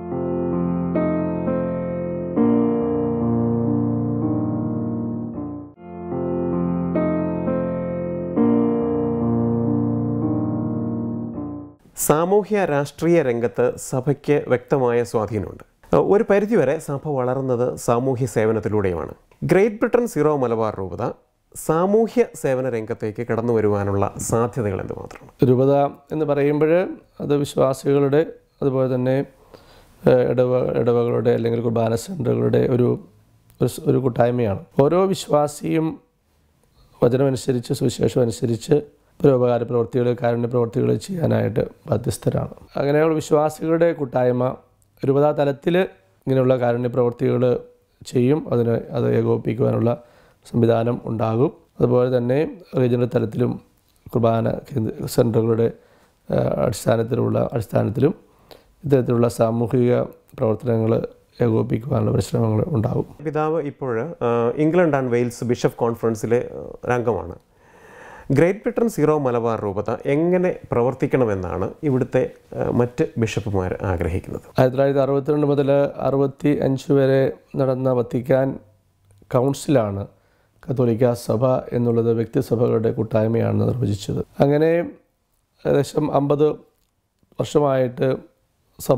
സാമൂഹ്യ രാഷ്ട്രീയ രംഗത്ത് സഭയ്ക്ക് വ്യക്തമായ സ്വാധീനമുണ്ട് ഒരു പരിധിവരെ സഭ വളർന്നത് സാമൂഹ്യ സേവനത്തിലൂടെയുമാണ് ഗ്രേറ്റ് ബ്രിട്ടൻ സീറോ മലബാർ രൂപത സാമൂഹ്യ സേവന രംഗത്തേക്ക് കടന്നു വരുവാനുള്ള സാധ്യതകൾ എന്തുമാത്രമാണ് രൂപത എന്ന് പറയുമ്പോൾ അത് വിശ്വാസികളുടെ അതുപോലെ തന്നെ ഏഹ്, ഇടവ ഇടവകളുടെ അല്ലെങ്കിൽ കുർബാന സെൻ്ററുകളുടെ ഒരു ഒരു സ് ഒരു കൂട്ടായ്മയാണ് ഓരോ വിശ്വാസിയും വചനമനുസരിച്ച് സുവിശേഷം അനുസരിച്ച് പരോപകാര പ്രവൃത്തികൾ കാരുണ്യ പ്രവൃത്തികൾ ചെയ്യാനായിട്ട് ബാധ്യസ്ഥരാണ് അങ്ങനെയുള്ള വിശ്വാസികളുടെ കൂട്ടായ്മ രൂപതാ തലത്തിൽ ഇങ്ങനെയുള്ള കാരുണ്യ പ്രവൃത്തികൾ ചെയ്യും അതിന് അത് ഏകോപിപ്പിക്കുവാനുള്ള സംവിധാനം ഉണ്ടാകും അതുപോലെ തന്നെ റീജിയണൽ തലത്തിലും കുർബാന കേന്ദ്ര സെൻറ്ററുകളുടെ ആ, അടിസ്ഥാനത്തിലുള്ള അടിസ്ഥാനത്തിലും ഇത്തരത്തിലുള്ള സാമൂഹിക പ്രവർത്തനങ്ങൾ ഏകോപിപ്പിക്കുവാനുള്ള പരിശ്രമങ്ങൾ ഉണ്ടാവും പിതാവ് ഇപ്പോൾ ഇംഗ്ലണ്ട് ആൻഡ് വെയിൽസ് ബിഷപ്പ് കോൺഫറൻസിലെ ആ, ഒരു അംഗമാണ് ഗ്രേറ്റ് ബ്രിട്ടൻ സീറോ മലബാർ രൂപത എങ്ങനെ പ്രവർത്തിക്കണമെന്നാണ് ഇവിടുത്തെ ആ, മറ്റ് ബിഷപ്പുമാർ ആഗ്രഹിക്കുന്നത് ആയിരത്തി തൊള്ളായിരത്തി അറുപത്തിരണ്ട് മുതൽ അറുപത്തി അഞ്ച് വരെ നടന്ന വത്തിക്കാൻ കൗൺസിലാണ് കത്തോലിക്ക സഭ എന്നുള്ളത് വ്യക്തിസഭകളുടെ കൂട്ടായ്മയാണ് നിർവചിച്ചത് അങ്ങനെ ഏകദേശം അമ്പത് വർഷമായിട്ട് സഭ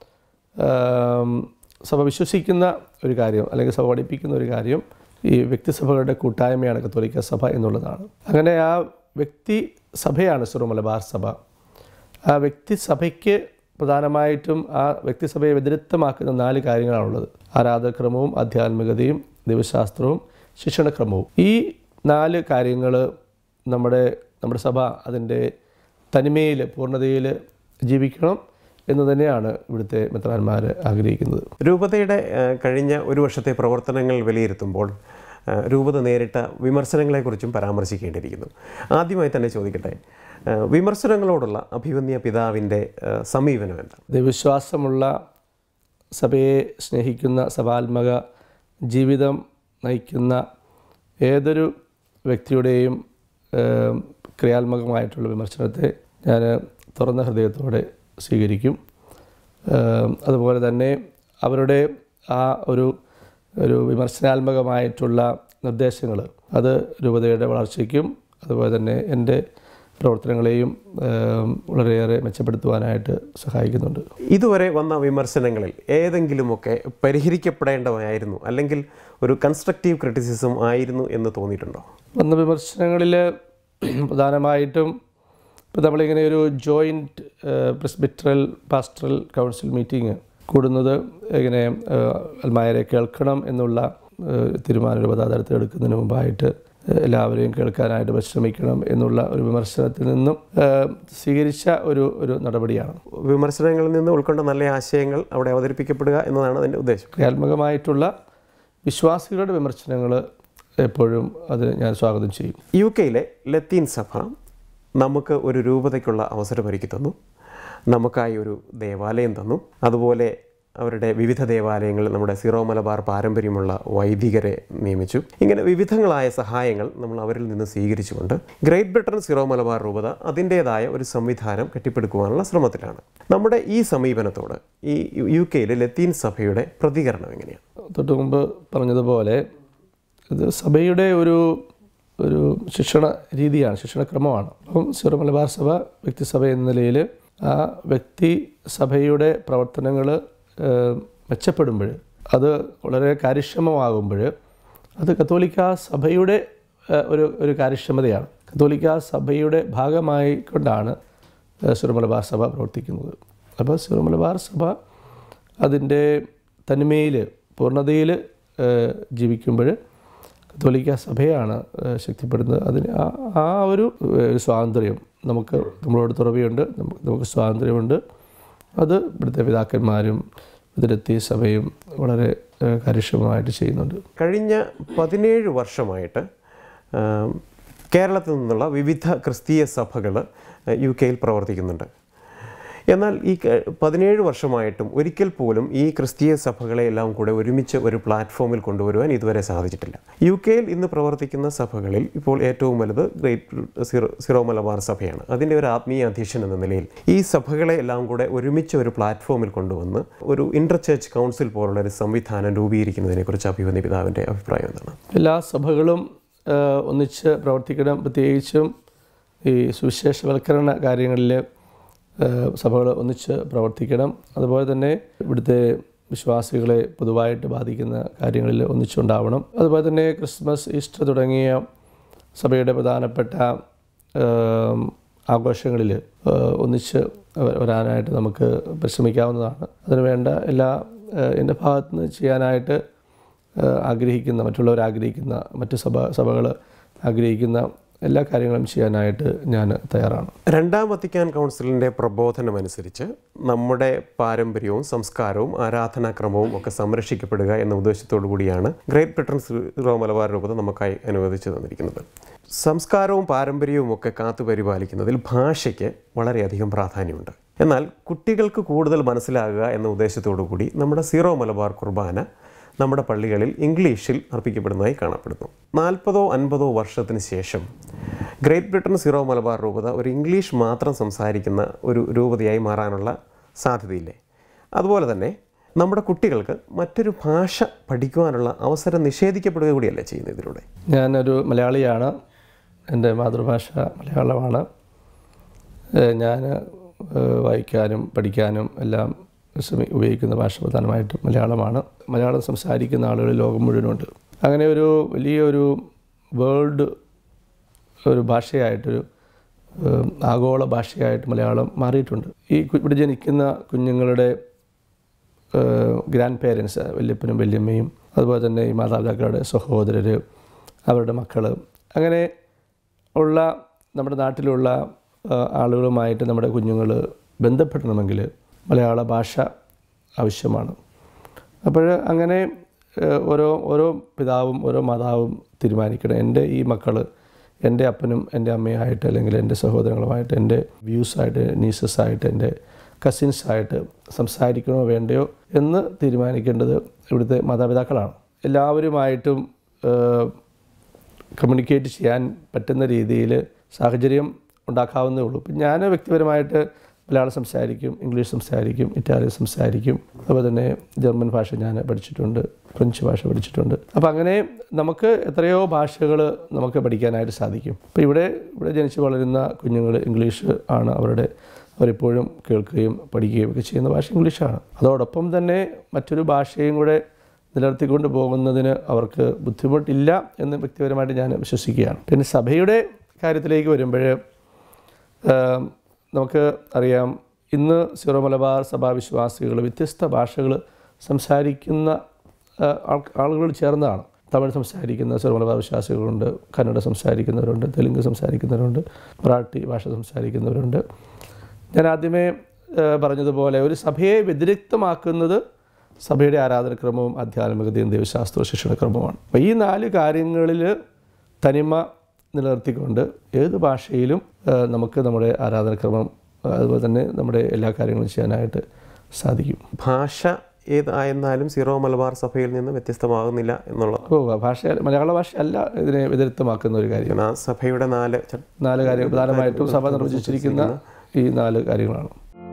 ആം, സഭ വിശ്വസിക്കുന്ന ഒരു കാര്യം അല്ലെങ്കിൽ സഭ പഠിപ്പിക്കുന്ന ഒരു കാര്യം ഈ വ്യക്തിസഭകളുടെ കൂട്ടായ്മയാണ് കത്തോലിക്ക സഭ എന്നുള്ളതാണ് അങ്ങനെ ആ വ്യക്തി സഭയാണ് സിറോ മലബാർ സഭ ആ വ്യക്തിസഭയ്ക്ക് പ്രധാനമായിട്ടും ആ വ്യക്തിസഭയെ വ്യതിരിക്തമാക്കുന്ന നാല് കാര്യങ്ങളാണുള്ളത് ആരാധക്രമവും ആധ്യാത്മികതയും ദൈവശാസ്ത്രവും ശിക്ഷണക്രമവും ഈ നാല് കാര്യങ്ങൾ നമ്മുടെ നമ്മുടെ സഭ അതിൻ്റെ തനിമയിൽ പൂർണ്ണതയിൽ ജീവിക്കണം എന്ന് തന്നെയാണ് ഇവിടുത്തെ മെത്രാന്മാർ ആഗ്രഹിക്കുന്നത് രൂപതയുടെ ആ, കഴിഞ്ഞ ഒരു വർഷത്തെ പ്രവർത്തനങ്ങൾ വിലയിരുത്തുമ്പോൾ ആ, രൂപത നേരിട്ട വിമർശനങ്ങളെക്കുറിച്ചും പരാമർശിക്കേണ്ടിയിരിക്കുന്നു ആദ്യമായി തന്നെ ചോദിക്കട്ടെ ആ, വിമർശനങ്ങളോടുള്ള അഭിവന്യ പിതാവിൻ്റെ ആ, സമീപനം എന്താണ് ദൈവവിശ്വാസമുള്ള സഭയെ സ്നേഹിക്കുന്ന സഭാത്മക ജീവിതം നയിക്കുന്ന ഏതൊരു വ്യക്തിയുടെയും ഏം, ക്രിയാത്മകമായിട്ടുള്ള വിമർശനത്തെ ഞാൻ തുറന്ന ഹൃദയത്തോടെ സ്വീകരിക്കും ഏം, അതുപോലെ തന്നെ അവരുടെ ആ ഒരു ഒരു വിമർശനാത്മകമായിട്ടുള്ള നിർദ്ദേശങ്ങൾ അത് രൂപതയുടെ വളർച്ചയ്ക്കും അതുപോലെ തന്നെ എൻ്റെ പ്രവർത്തനങ്ങളെയും ഏം, വളരെയേറെ മെച്ചപ്പെടുത്തുവാനായിട്ട് സഹായിക്കുന്നുണ്ട് ഇതുവരെ വന്ന വിമർശനങ്ങളിൽ ഏതെങ്കിലുമൊക്കെ പരിഹരിക്കപ്പെടേണ്ടതായിരുന്നു അല്ലെങ്കിൽ ഒരു കൺസ്ട്രക്റ്റീവ് ക്രിറ്റിസിസം ആയിരുന്നു എന്ന് തോന്നിയിട്ടുണ്ടോ വന്ന വിമർശനങ്ങളിൽ പ്രധാനമായിട്ടും ഇപ്പോൾ നമ്മളിങ്ങനെ ഒരു joint presbyteral pastoral council meeting കൂടുന്നത് ഇങ്ങനെ ഏഹ്, അൽമായരെ കേൾക്കണം എന്നുള്ള ഏഹ്, തീരുമാനം രൂപതാതലത്തിൽ എടുക്കുന്നതിന് മുമ്പായിട്ട് ഏഹ്, എല്ലാവരെയും കേൾക്കാനായിട്ട് പരിശ്രമിക്കണം എന്നുള്ള ഒരു വിമർശനത്തിൽ നിന്നും ഏഹ്, സ്വീകരിച്ച ഒരു ഒരു നടപടിയാണ് വിമർശനങ്ങളിൽ നിന്ന് ഉൾക്കൊണ്ട നല്ല ആശയങ്ങൾ അവിടെ അവതരിപ്പിക്കപ്പെടുക എന്നതാണ് അതിൻ്റെ ഉദ്ദേശം ക്രിയാത്മകമായിട്ടുള്ള വിശ്വാസികളുടെ വിമർശനങ്ങൾ എപ്പോഴും അത് ഞാൻ സ്വാഗതം ചെയ്യും യു കെയിലെ ലത്തീൻ സഭ നമുക്ക് ഒരു രൂപതയ്ക്കുള്ള അവസരം ഒരുക്കി തന്നു നമുക്കായി ഒരു ദേവാലയം തന്നു അതുപോലെ അവരുടെ വിവിധ ദേവാലയങ്ങൾ നമ്മുടെ സീറോ മലബാർ പാരമ്പര്യമുള്ള വൈദികരെ നിയമിച്ചു ഇങ്ങനെ വിവിധങ്ങളായ സഹായങ്ങൾ നമ്മൾ അവരിൽ നിന്ന് സ്വീകരിച്ചുകൊണ്ട് ഗ്രേറ്റ് ബ്രിട്ടൻ സീറോ മലബാർ രൂപത അതിൻ്റേതായ ഒരു സംവിധാനം കെട്ടിപ്പടുക്കുവാനുള്ള ശ്രമത്തിലാണ് നമ്മുടെ ഈ സമീപനത്തോട് ഈ യു കെയിലെ ലത്തീൻ സഭയുടെ പ്രതികരണം എങ്ങനെയാണ് തൊട്ട് മുമ്പ് പറഞ്ഞതുപോലെ ഇത് സഭയുടെ ഒരു ഒരു ശിക്ഷണ രീതിയാണ് ശിക്ഷണക്രമമാണ് അപ്പം സിറോ മലബാർ സഭ വ്യക്തിസഭ എന്ന നിലയിൽ ആ വ്യക്തി സഭയുടെ പ്രവർത്തനങ്ങൾ മെച്ചപ്പെടുമ്പോൾ അത് വളരെ കാര്യക്ഷമമാകുമ്പോൾ അത് കത്തോലിക്ക സഭയുടെ ഏഹ്, ഒരു ഒരു കാര്യക്ഷമതയാണ് കത്തോലിക്ക സഭയുടെ ഭാഗമായി കൊണ്ടാണ് ഏഹ്, സിറോ മലബാർ സഭ പ്രവർത്തിക്കുന്നത് അപ്പോൾ സിറോ മലബാർ സഭ അതിൻ്റെ തനിമയിൽ പൂർണ്ണതയിൽ ജീവിക്കുമ്പോൾ കത്തോലിക്ക സഭയാണ് ഏഹ്, ശക്തിപ്പെടുന്നത് അതിന് ആ ആ ഒരു ഏഹ്, സ്വാതന്ത്ര്യം നമുക്ക് നമ്മളോട് തുറവിയുണ്ട് നമുക്ക് നമുക്ക് സ്വാതന്ത്ര്യമുണ്ട് അത് ഇവിടുത്തെ പിതാക്കന്മാരും ഇതിലെത്തി സഭയും വളരെ ഏഹ്, കാര്യക്ഷമമായിട്ട് ചെയ്യുന്നുണ്ട് കഴിഞ്ഞ പതിനേഴ് വർഷമായിട്ട് ആം, കേരളത്തിൽ നിന്നുള്ള വിവിധ ക്രിസ്തീയ സഭകൾ യു കെയിൽ പ്രവർത്തിക്കുന്നുണ്ട് എന്നാൽ ഈ ക- പതിനേഴ് വർഷമായിട്ടും ഒരിക്കൽ പോലും ഈ ക്രിസ്തീയ സഭകളെ എല്ലാം കൂടെ ഒരുമിച്ച് ഒരു പ്ലാറ്റ്ഫോമിൽ കൊണ്ടുവരുവാൻ ഇതുവരെ സാധിച്ചിട്ടില്ല യു കെയിൽ ഇന്ന് പ്രവർത്തിക്കുന്ന സഭകളിൽ ഇപ്പോൾ ഏറ്റവും വലുത് ഗ്രേറ്റ് സിറോ സിറോ മലബാർ സഭയാണ് അതിൻ്റെ ഒരു ആത്മീയ അധ്യക്ഷൻ എന്ന നിലയിൽ ഈ സഭകളെ എല്ലാം കൂടെ ഒരുമിച്ച് ഒരു പ്ലാറ്റ്ഫോമിൽ കൊണ്ടുവന്ന് ഒരു ഇന്റർ ചർച്ച് കൗൺസിൽ പോലുള്ള ഒരു സംവിധാനം രൂപീകരിക്കുന്നതിനെക്കുറിച്ച് അഭിവന്യ പിതാവിൻ്റെ അഭിപ്രായം എന്താണ് എല്ലാ സഭകളും ഏഹ്, ഒന്നിച്ച് പ്രവർത്തിക്കണം പ്രത്യേകിച്ചും ഈ സുവിശേഷവൽക്കരണ കാര്യങ്ങളിൽ സഭകൾ ഒന്നിച്ച് പ്രവർത്തിക്കണം അതുപോലെ തന്നെ ഇവിടുത്തെ വിശ്വാസികളെ പൊതുവായിട്ട് ബാധിക്കുന്ന കാര്യങ്ങളിൽ ഒന്നിച്ചുണ്ടാവണം അതുപോലെ തന്നെ ക്രിസ്മസ് ഈസ്റ്റർ തുടങ്ങിയ സഭയുടെ പ്രധാനപ്പെട്ട ഏം, ആഘോഷങ്ങളിൽ ഏഹ്, ഒന്നിച്ച് വ- വരാനായിട്ട് നമുക്ക് പരിശ്രമിക്കാവുന്നതാണ് അതിനുവേണ്ട എല്ലാ ഏഹ്, എൻ്റെ ഭാഗത്തു നിന്ന് ചെയ്യാനായിട്ട് ഏഹ് ആഗ്രഹിക്കുന്ന മറ്റുള്ളവർ ആഗ്രഹിക്കുന്ന മറ്റ് സഭ സഭകൾ ആഗ്രഹിക്കുന്ന എല്ലാ കാര്യങ്ങളും ചെയ്യാനായിട്ട് ഞാൻ തയ്യാറാണ് രണ്ടാം വത്തിക്കാൻ കൗൺസിലിൻ്റെ പ്രബോധനമനുസരിച്ച് നമ്മുടെ പാരമ്പര്യവും സംസ്കാരവും ആരാധനാക്രമവും ഒക്കെ സംരക്ഷിക്കപ്പെടുക എന്ന ഉദ്ദേശത്തോടു കൂടിയാണ് ഗ്രേറ്റ് ബ്രിട്ടൻ സീറോ മലബാർ രൂപത നമുക്കായി അനുവദിച്ചു തന്നിരിക്കുന്നത് സംസ്കാരവും പാരമ്പര്യവും ഒക്കെ കാത്തു പരിപാലിക്കുന്നതിൽ ഭാഷയ്ക്ക് വളരെയധികം പ്രാധാന്യമുണ്ട് എന്നാൽ കുട്ടികൾക്ക് കൂടുതൽ മനസ്സിലാകുക എന്ന ഉദ്ദേശത്തോടു കൂടി നമ്മുടെ സീറോ മലബാർ കുർബാന നമ്മുടെ പള്ളികളിൽ ഇംഗ്ലീഷിൽ അർപ്പിക്കപ്പെടുന്നതായി കാണപ്പെടുന്നു നാൽപ്പതോ അൻപതോ വർഷത്തിന് ശേഷം ഗ്രേറ്റ് ബ്രിട്ടൻ സീറോ മലബാർ രൂപത ഒരു ഇംഗ്ലീഷ് മാത്രം സംസാരിക്കുന്ന ഒരു രൂപതയായി മാറാനുള്ള സാധ്യതയില്ലേ അതുപോലെ തന്നെ നമ്മുടെ കുട്ടികൾക്ക് മറ്റൊരു ഭാഷ പഠിക്കുവാനുള്ള അവസരം നിഷേധിക്കപ്പെടുക കൂടിയല്ലേ ചെയ്യുന്നത് ഇതിലൂടെ ഞാനൊരു മലയാളിയാണ് എൻ്റെ മാതൃഭാഷ മലയാളമാണ് ഏഹ് ഞാൻ ഏഹ് വായിക്കാനും പഠിക്കാനും എല്ലാം ശ്രമി ഉപയോഗിക്കുന്ന ഭാഷ പ്രധാനമായിട്ടും മലയാളമാണ് മലയാളം സംസാരിക്കുന്ന ആളുകൾ ലോകം മുഴുവനുണ്ട് അങ്ങനെ ഒരു വലിയൊരു വേൾഡ് ഒരു ഭാഷയായിട്ടൊരു ഏഹ് ആഗോള ഭാഷയായിട്ട് മലയാളം മാറിയിട്ടുണ്ട് ഈ കു- ഇവിടെ ജനിക്കുന്ന കുഞ്ഞുങ്ങളുടെ ഗ്രാൻഡ് പേരൻസ് വല്യപ്പനും വല്യമ്മയും അതുപോലെ തന്നെ ഈ മാതാപിതാക്കളുടെ സഹോദരർ അവരുടെ മക്കൾ അങ്ങനെ ഉള്ള നമ്മുടെ നാട്ടിലുള്ള ആ, ആളുകളുമായിട്ട് നമ്മുടെ കുഞ്ഞുങ്ങൾ ബന്ധപ്പെടണമെങ്കിൽ മലയാള ഭാഷ ആവശ്യമാണ് അപ്പോൾ അങ്ങനെ ഏഹ്, ഓരോ ഓരോ പിതാവും ഓരോ മാതാവും തീരുമാനിക്കണം എൻ്റെ ഈ മക്കൾ എൻ്റെ അപ്പനും എൻ്റെ അമ്മയായിട്ട് അല്ലെങ്കിൽ എൻ്റെ സഹോദരങ്ങളുമായിട്ട് എൻ്റെ വ്യൂസായിട്ട് നീസസായിട്ട് എൻ്റെ കസിൻസായിട്ട് സംസാരിക്കണോ വേണ്ടയോ എന്ന് തീരുമാനിക്കേണ്ടത് ഇവിടുത്തെ മാതാപിതാക്കളാണ് എല്ലാവരുമായിട്ടും കമ്മ്യൂണിക്കേറ്റ് ചെയ്യാൻ പറ്റുന്ന രീതിയിൽ സാഹചര്യം ഉണ്ടാക്കാവുന്നേ ഉള്ളൂ ഇപ്പം ഞാൻ വ്യക്തിപരമായിട്ട് മലയാളം സംസാരിക്കും ഇംഗ്ലീഷ് സംസാരിക്കും ഇറ്റാലിയൻ സംസാരിക്കും അതുപോലെ തന്നെ ജർമ്മൻ ഭാഷ ഞാൻ പഠിച്ചിട്ടുണ്ട് ഫ്രഞ്ച് ഭാഷ പഠിച്ചിട്ടുണ്ട് അപ്പോൾ അങ്ങനെ നമുക്ക് എത്രയോ ഭാഷകൾ നമുക്ക് പഠിക്കാനായിട്ട് സാധിക്കും ഇപ്പോൾ ഇവിടെ ഇവിടെ ജനിച്ച് വളരുന്ന കുഞ്ഞുങ്ങൾ ഇംഗ്ലീഷ് ആണ് അവരുടെ അവരെപ്പോഴും കേൾക്കുകയും പഠിക്കുകയും ഒക്കെ ചെയ്യുന്ന ഭാഷ ഇംഗ്ലീഷാണ് അതോടൊപ്പം തന്നെ മറ്റൊരു ഭാഷയും കൂടെ നിലനിർത്തിക്കൊണ്ട് പോകുന്നതിന് അവർക്ക് ബുദ്ധിമുട്ടില്ല എന്ന് വ്യക്തിപരമായിട്ട് ഞാൻ വിശ്വസിക്കുകയാണ് പിന്നെ സഭയുടെ കാര്യത്തിലേക്ക് വരുമ്പോൾ ഏം, നമുക്ക് അറിയാം ഇന്ന് സിറോ മലബാർ സഭാ വിശ്വാസികൾ വ്യത്യസ്ത ഭാഷകൾ സംസാരിക്കുന്ന ആ, ആൾ- ആളുകൾ ചേർന്നതാണ് തമിഴ് സംസാരിക്കുന്ന സിറോ മലബാർ വിശ്വാസികളുണ്ട് കന്നഡ സംസാരിക്കുന്നവരുണ്ട് തെലുങ്ക് സംസാരിക്കുന്നവരുണ്ട് മറാഠി ഭാഷ സംസാരിക്കുന്നവരുണ്ട് ഞാൻ ആദ്യമേ ഏ, പറഞ്ഞതുപോലെ ഒരു സഭയെ വ്യതിരിക്തമാക്കുന്നത് സഭയുടെ ആരാധനക്രമവും ആധ്യാത്മികതയും ദൈവശാസ്ത്ര ശിക്ഷണക്രമവുമാണ് അപ്പോൾ ഈ നാല് കാര്യങ്ങളിൽ തനിമ നിലനിർത്തിക്കൊണ്ട് ഏത് ഭാഷയിലും ആ, നമുക്ക് നമ്മുടെ ആരാധനക്രമം ആ, അതുപോലെ തന്നെ നമ്മുടെ എല്ലാ കാര്യങ്ങളും ചെയ്യാനായിട്ട് സാധിക്കും ഭാഷ ഏതായിരുന്നാലും സീറോ മലബാർ സഭയിൽ നിന്ന് വ്യത്യസ്തമാകുന്നില്ല എന്നുള്ള അപ്പോൾ ഭാഷ മലയാള ഭാഷയല്ല ഇതിനെ വ്യതിരിക്തമാക്കുന്ന ഒരു കാര്യം ആ സഭയുടെ നാല് ച- നാല് കാര്യങ്ങൾ പ്രധാനമായിട്ടും സഭ നിർവചിച്ചിരിക്കുന്ന ഈ നാല് കാര്യങ്ങളാണ്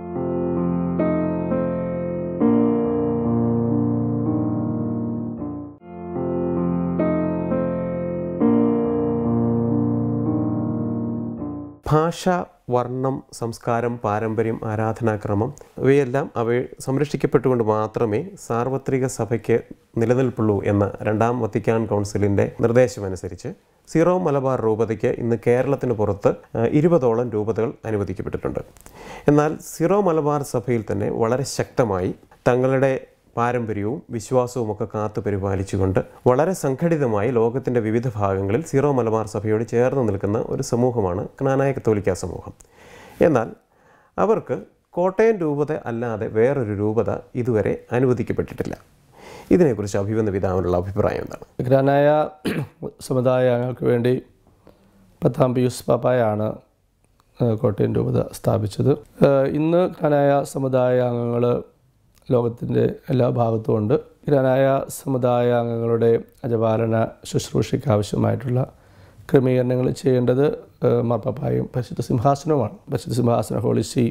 ഭാഷ വർണ്ണം സംസ്കാരം പാരമ്പര്യം ആരാധനാക്രമം ഇവയെല്ലാം അവ സംരക്ഷിക്കപ്പെട്ടുകൊണ്ട് മാത്രമേ സാർവത്രിക സഭയ്ക്ക് നിലനിൽപ്പുള്ളൂ എന്ന രണ്ടാം വത്തിക്കാൻ കൗൺസിലിൻ്റെ നിർദ്ദേശമനുസരിച്ച് സീറോ മലബാർ രൂപതയ്ക്ക് ഇന്ന് കേരളത്തിന് പുറത്ത് ആ, ഇരുപതോളം രൂപതകൾ അനുവദിക്കപ്പെട്ടിട്ടുണ്ട് എന്നാൽ സീറോ മലബാർ സഭയിൽ തന്നെ വളരെ ശക്തമായി തങ്ങളുടെ പാരമ്പര്യവും വിശ്വാസവും ഒക്കെ കാത്തു പരിപാലിച്ചുകൊണ്ട് വളരെ സംഘടിതമായി ലോകത്തിൻ്റെ വിവിധ ഭാഗങ്ങളിൽ സീറോ മലബാർ സഭയോട് ചേർന്ന് നിൽക്കുന്ന ഒരു സമൂഹമാണ് ക്നാനായ കത്തോലിക്ക സമൂഹം എന്നാൽ അവർക്ക് കോട്ടയം രൂപത അല്ലാതെ വേറൊരു രൂപത ഇതുവരെ അനുവദിക്കപ്പെട്ടിട്ടില്ല ഇതിനെക്കുറിച്ച് അഭിവന്ദ പിതാവിനുള്ള അഭിപ്രായം എന്താണ് ഗ്രാനായ സമുദായ അംഗങ്ങൾക്ക് വേണ്ടി പത്താം പിയൂസ് പാപ്പായാണ് ആ, കോട്ടയം രൂപത സ്ഥാപിച്ചത് ആ, ഇന്ന് ഗ്രാനായ സമുദായ അംഗങ്ങൾ ലോകത്തിൻ്റെ എല്ലാ ഭാഗത്തും ഉണ്ട് ഗ്രാനായ സമുദായ അംഗങ്ങളുടെ അജപാലന ശുശ്രൂഷയ്ക്ക് ആവശ്യമായിട്ടുള്ള ക്രമീകരണങ്ങൾ ചെയ്യേണ്ടത് ആ, മാർപ്പാപ്പായും പരിശുദ്ധ സിംഹാസനവുമാണ് പരിശുദ്ധ സിംഹാസന ഹോളിസി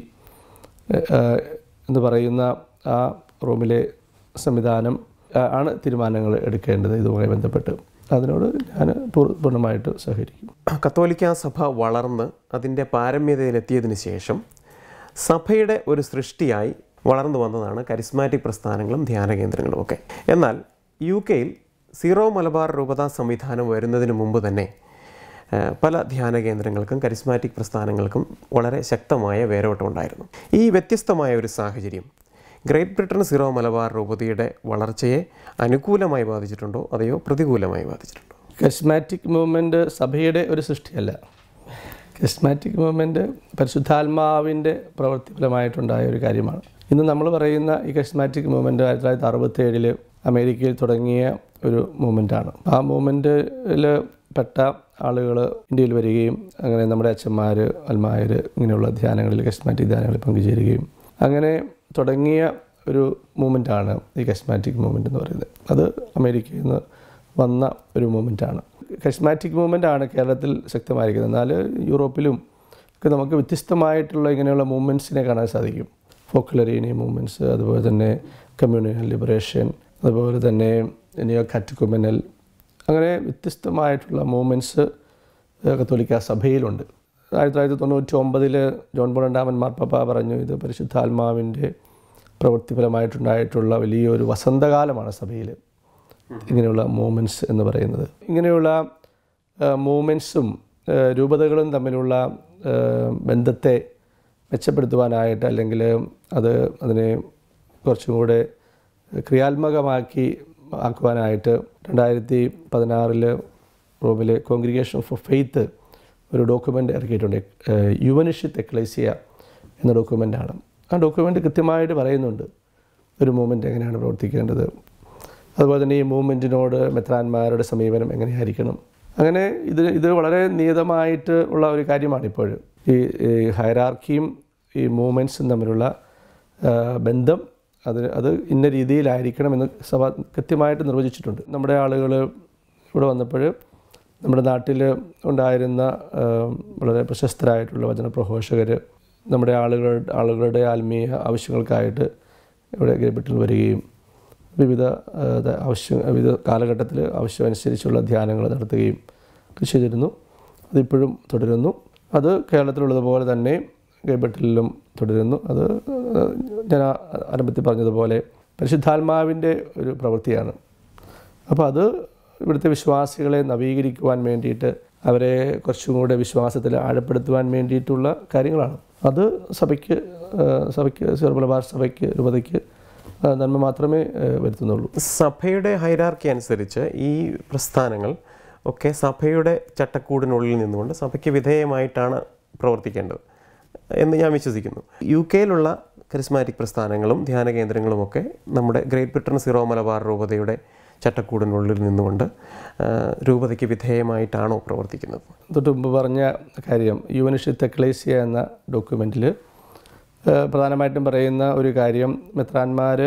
ഏഹ് എന്ന് പറയുന്ന ആ റൂമിലെ സംവിധാനം ആ, ആണ് തീരുമാനങ്ങൾ എടുക്കേണ്ടത് ഇതുമായി ബന്ധപ്പെട്ട് അതിനോട് ഞാൻ പൂർ- പൂർണ്ണമായിട്ട് സഹകരിക്കും കത്തോലിക്ക സഭ വളർന്ന് അതിൻ്റെ പാരമ്യതയിലെത്തിയതിന് ശേഷം സഭയുടെ ഒരു സൃഷ്ടിയായി വളർന്നു വന്നതാണ് കരിസ്മാറ്റിക് പ്രസ്ഥാനങ്ങളും ധ്യാന കേന്ദ്രങ്ങളും ഒക്കെ എന്നാൽ യു കെയിൽ സീറോ മലബാർ രൂപത സംവിധാനം വരുന്നതിന് മുമ്പ് തന്നെ ആ, പല ധ്യാന കേന്ദ്രങ്ങൾക്കും കരിസ്മാറ്റിക് പ്രസ്ഥാനങ്ങൾക്കും വളരെ ശക്തമായ വേരോട്ടം ഉണ്ടായിരുന്നു ഈ വ്യത്യസ്തമായ ഒരു സാഹചര്യം ഗ്രേറ്റ് ബ്രിട്ടൻ സീറോ മലബാർ രൂപതയുടെ വളർച്ചയെ അനുകൂലമായി ബാധിച്ചിട്ടുണ്ടോ അതെയോ പ്രതികൂലമായി ബാധിച്ചിട്ടുണ്ടോ കസ്മാറ്റിക് മൂവ്മെൻറ്റ് സഭയുടെ ഒരു സൃഷ്ടിയല്ല കസ്മാറ്റിക് മൂവ്മെൻറ്റ് പരിശുദ്ധാത്മാവിൻ്റെ പ്രവൃത്തിഫലമായിട്ടുണ്ടായ ഒരു കാര്യമാണ് ഇന്ന് നമ്മൾ പറയുന്ന ഈ കസ്മാറ്റിക് മൂവ്മെൻറ്റ് ആയിരത്തി തൊള്ളായിരത്തി അറുപത്തേഴിൽ അമേരിക്കയിൽ തുടങ്ങിയ ഒരു മൂവ്മെൻറ്റാണ് ആ മൂവ്മെൻറ്റിൽ പെട്ട ആളുകൾ ഇന്ത്യയിൽ വരികയും അങ്ങനെ നമ്മുടെ അച്ഛന്മാർ അൽമായർ ഇങ്ങനെയുള്ള ധ്യാനങ്ങളിൽ കസ്മാറ്റിക് ധ്യാനങ്ങളിൽ പങ്കുചേരുകയും അങ്ങനെ തുടങ്ങിയ ഒരു മൂമെൻ്റാണ് ഈ കസ്മാറ്റിക് മൂവ്മെൻ്റ് എന്ന് പറയുന്നത് അത് അമേരിക്കയിൽ നിന്ന് വന്ന ഒരു മൂവ്മെൻറ്റാണ് കസ്മാറ്റിക് മൂവ്മെൻ്റ് ആണ് കേരളത്തിൽ ശക്തമായിരിക്കുന്നത് എന്നാൽ യൂറോപ്പിലും ഒക്കെ നമുക്ക് വ്യത്യസ്തമായിട്ടുള്ള ഇങ്ങനെയുള്ള മൂവ്മെൻറ്റ്സിനെ കാണാൻ സാധിക്കും ഫോക്കുലറീനി മൂവ്മെൻറ്റ്സ് അതുപോലെ തന്നെ കമ്മ്യൂണിയൽ ലിബറേഷൻ അതുപോലെ തന്നെ നിയോ കാറ്റക്കുമെനൽ അങ്ങനെ വ്യത്യസ്തമായിട്ടുള്ള മൂവ്മെൻറ്റ്സ് കത്തോലിക്ക സഭയിലുണ്ട് ആയിരത്തി തൊള്ളായിരത്തി തൊണ്ണൂറ്റി ഒമ്പതിൽ ജോൺ ബോൾ രണ്ടാമൻ മാർപ്പാപ്പ പറഞ്ഞു ഇത് പരിശുദ്ധാത്മാവിൻ്റെ പ്രവൃത്തിഫലമായിട്ടുണ്ടായിട്ടുള്ള വലിയൊരു വസന്തകാലമാണ് സഭയിൽ ഇങ്ങനെയുള്ള മൂവ്മെൻറ്റ്സ് എന്ന് പറയുന്നത് ഇങ്ങനെയുള്ള മൂവ്മെൻറ്റ്സും രൂപതകളും തമ്മിലുള്ള ആ, ബന്ധത്തെ മെച്ചപ്പെടുത്തുവാനായിട്ട് അല്ലെങ്കിൽ അത് അതിനെ കുറച്ചും കൂടെ ക്രിയാത്മകമാക്കി ആക്കുവാനായിട്ട് രണ്ടായിരത്തി പതിനാറിൽ റോമിലെ കോൺഗ്രിഗേഷൻ ഫോർ ഫെയ്ത്ത് ഒരു ഡോക്യുമെൻ്റ് ഇറക്കിയിട്ടുണ്ട് യുവനിഷിത്ത് എക്ലേസിയ എന്ന ഡോക്യുമെൻ്റാണ് ആ ഡോക്യുമെൻ്റ് കൃത്യമായിട്ട് പറയുന്നുണ്ട് ഒരു മൂവ്മെൻറ്റ് എങ്ങനെയാണ് പ്രവർത്തിക്കേണ്ടത് അതുപോലെ തന്നെ ഈ മൂവ്മെൻറ്റിനോട് മെത്രാന്മാരുടെ സമീപനം എങ്ങനെയായിരിക്കണം അങ്ങനെ ഇത് ഇത് വളരെ നിയതമായിട്ട് ഉള്ള ഒരു കാര്യമാണ് ഇപ്പോൾ ഈ ഈ ഹൈറാർക്കിയും ഈ മൂവ്മെൻറ്റ്സും തമ്മിലുള്ള ആ, ബന്ധം അത് അത് ഇന്ന രീതിയിലായിരിക്കണമെന്ന് സഭ കൃത്യമായിട്ട് നിർവചിച്ചിട്ടുണ്ട് നമ്മുടെ ആളുകൾ ഇവിടെ വന്നപ്പോൾ നമ്മുടെ നാട്ടിൽ ഉണ്ടായിരുന്ന ആ, വളരെ പ്രശസ്തരായിട്ടുള്ള വചനപ്രഘോഷകർ നമ്മുടെ ആളുകളുടെ ആളുകളുടെ ആത്മീയ ആവശ്യങ്ങൾക്കായിട്ട് ഇവിടെ ഗ്രേബിട്ടിൽ വരികയും വിവിധ ആ, ത- ആവശ്യം വിവിധ കാലഘട്ടത്തിൽ ആവശ്യമനുസരിച്ചുള്ള ധ്യാനങ്ങൾ നടത്തുകയും ഒക്കെ ചെയ്തിരുന്നു അതിപ്പോഴും തുടരുന്നു അത് കേരളത്തിലുള്ളതുപോലെ തന്നെ ഗേബട്ടിലും തുടരുന്നു അത് ആ, ഞാൻ ആ ആരംഭത്തിൽ പറഞ്ഞതുപോലെ പരിശുദ്ധാത്മാവിൻ്റെ ഒരു പ്രവൃത്തിയാണ് അപ്പോൾ അത് ഇവിടുത്തെ വിശ്വാസികളെ നവീകരിക്കുവാൻ വേണ്ടിയിട്ട് അവരെ കുറച്ചും കൂടെ വിശ്വാസത്തിൽ ആഴപ്പെടുത്തുവാൻ വേണ്ടിയിട്ടുള്ള കാര്യങ്ങളാണ് അത് സഭയ്ക്ക് ആ, സഭയ്ക്ക് ചെറുമലബാർ സഭയ്ക്ക് രൂപതയ്ക്ക് ആ, നന്മ മാത്രമേ ആ, വരുത്തുന്നുള്ളൂ സഭയുടെ ഹൈരാർക്കി അനുസരിച്ച് ഈ പ്രസ്ഥാനങ്ങൾ ഒക്കെ സഭയുടെ ചട്ടക്കൂടിനുള്ളിൽ നിന്നുകൊണ്ട് സഭയ്ക്ക് വിധേയമായിട്ടാണ് പ്രവർത്തിക്കേണ്ടത് എന്ന് ഞാൻ വിശ്വസിക്കുന്നു യു കെയിലുള്ള കരിസ്മാറ്റിക് പ്രസ്ഥാനങ്ങളും ധ്യാന കേന്ദ്രങ്ങളുമൊക്കെ നമ്മുടെ ഗ്രേറ്റ് ബ്രിട്ടൻ സിറോ മലബാർ രൂപതയുടെ ചട്ടക്കൂടിനുള്ളിൽ നിന്നുകൊണ്ട് ആ, രൂപതയ്ക്ക് വിധേയമായിട്ടാണോ പ്രവർത്തിക്കുന്നത് തൊട്ട് മുമ്പ് പറഞ്ഞ കാര്യം യുവനിഷിത്ത് എക്ലേസിയ എന്ന ഡോക്യുമെൻറ്റിൽ പ്രധാനമായിട്ടും പറയുന്ന ഒരു കാര്യം മെത്രാന്മാർ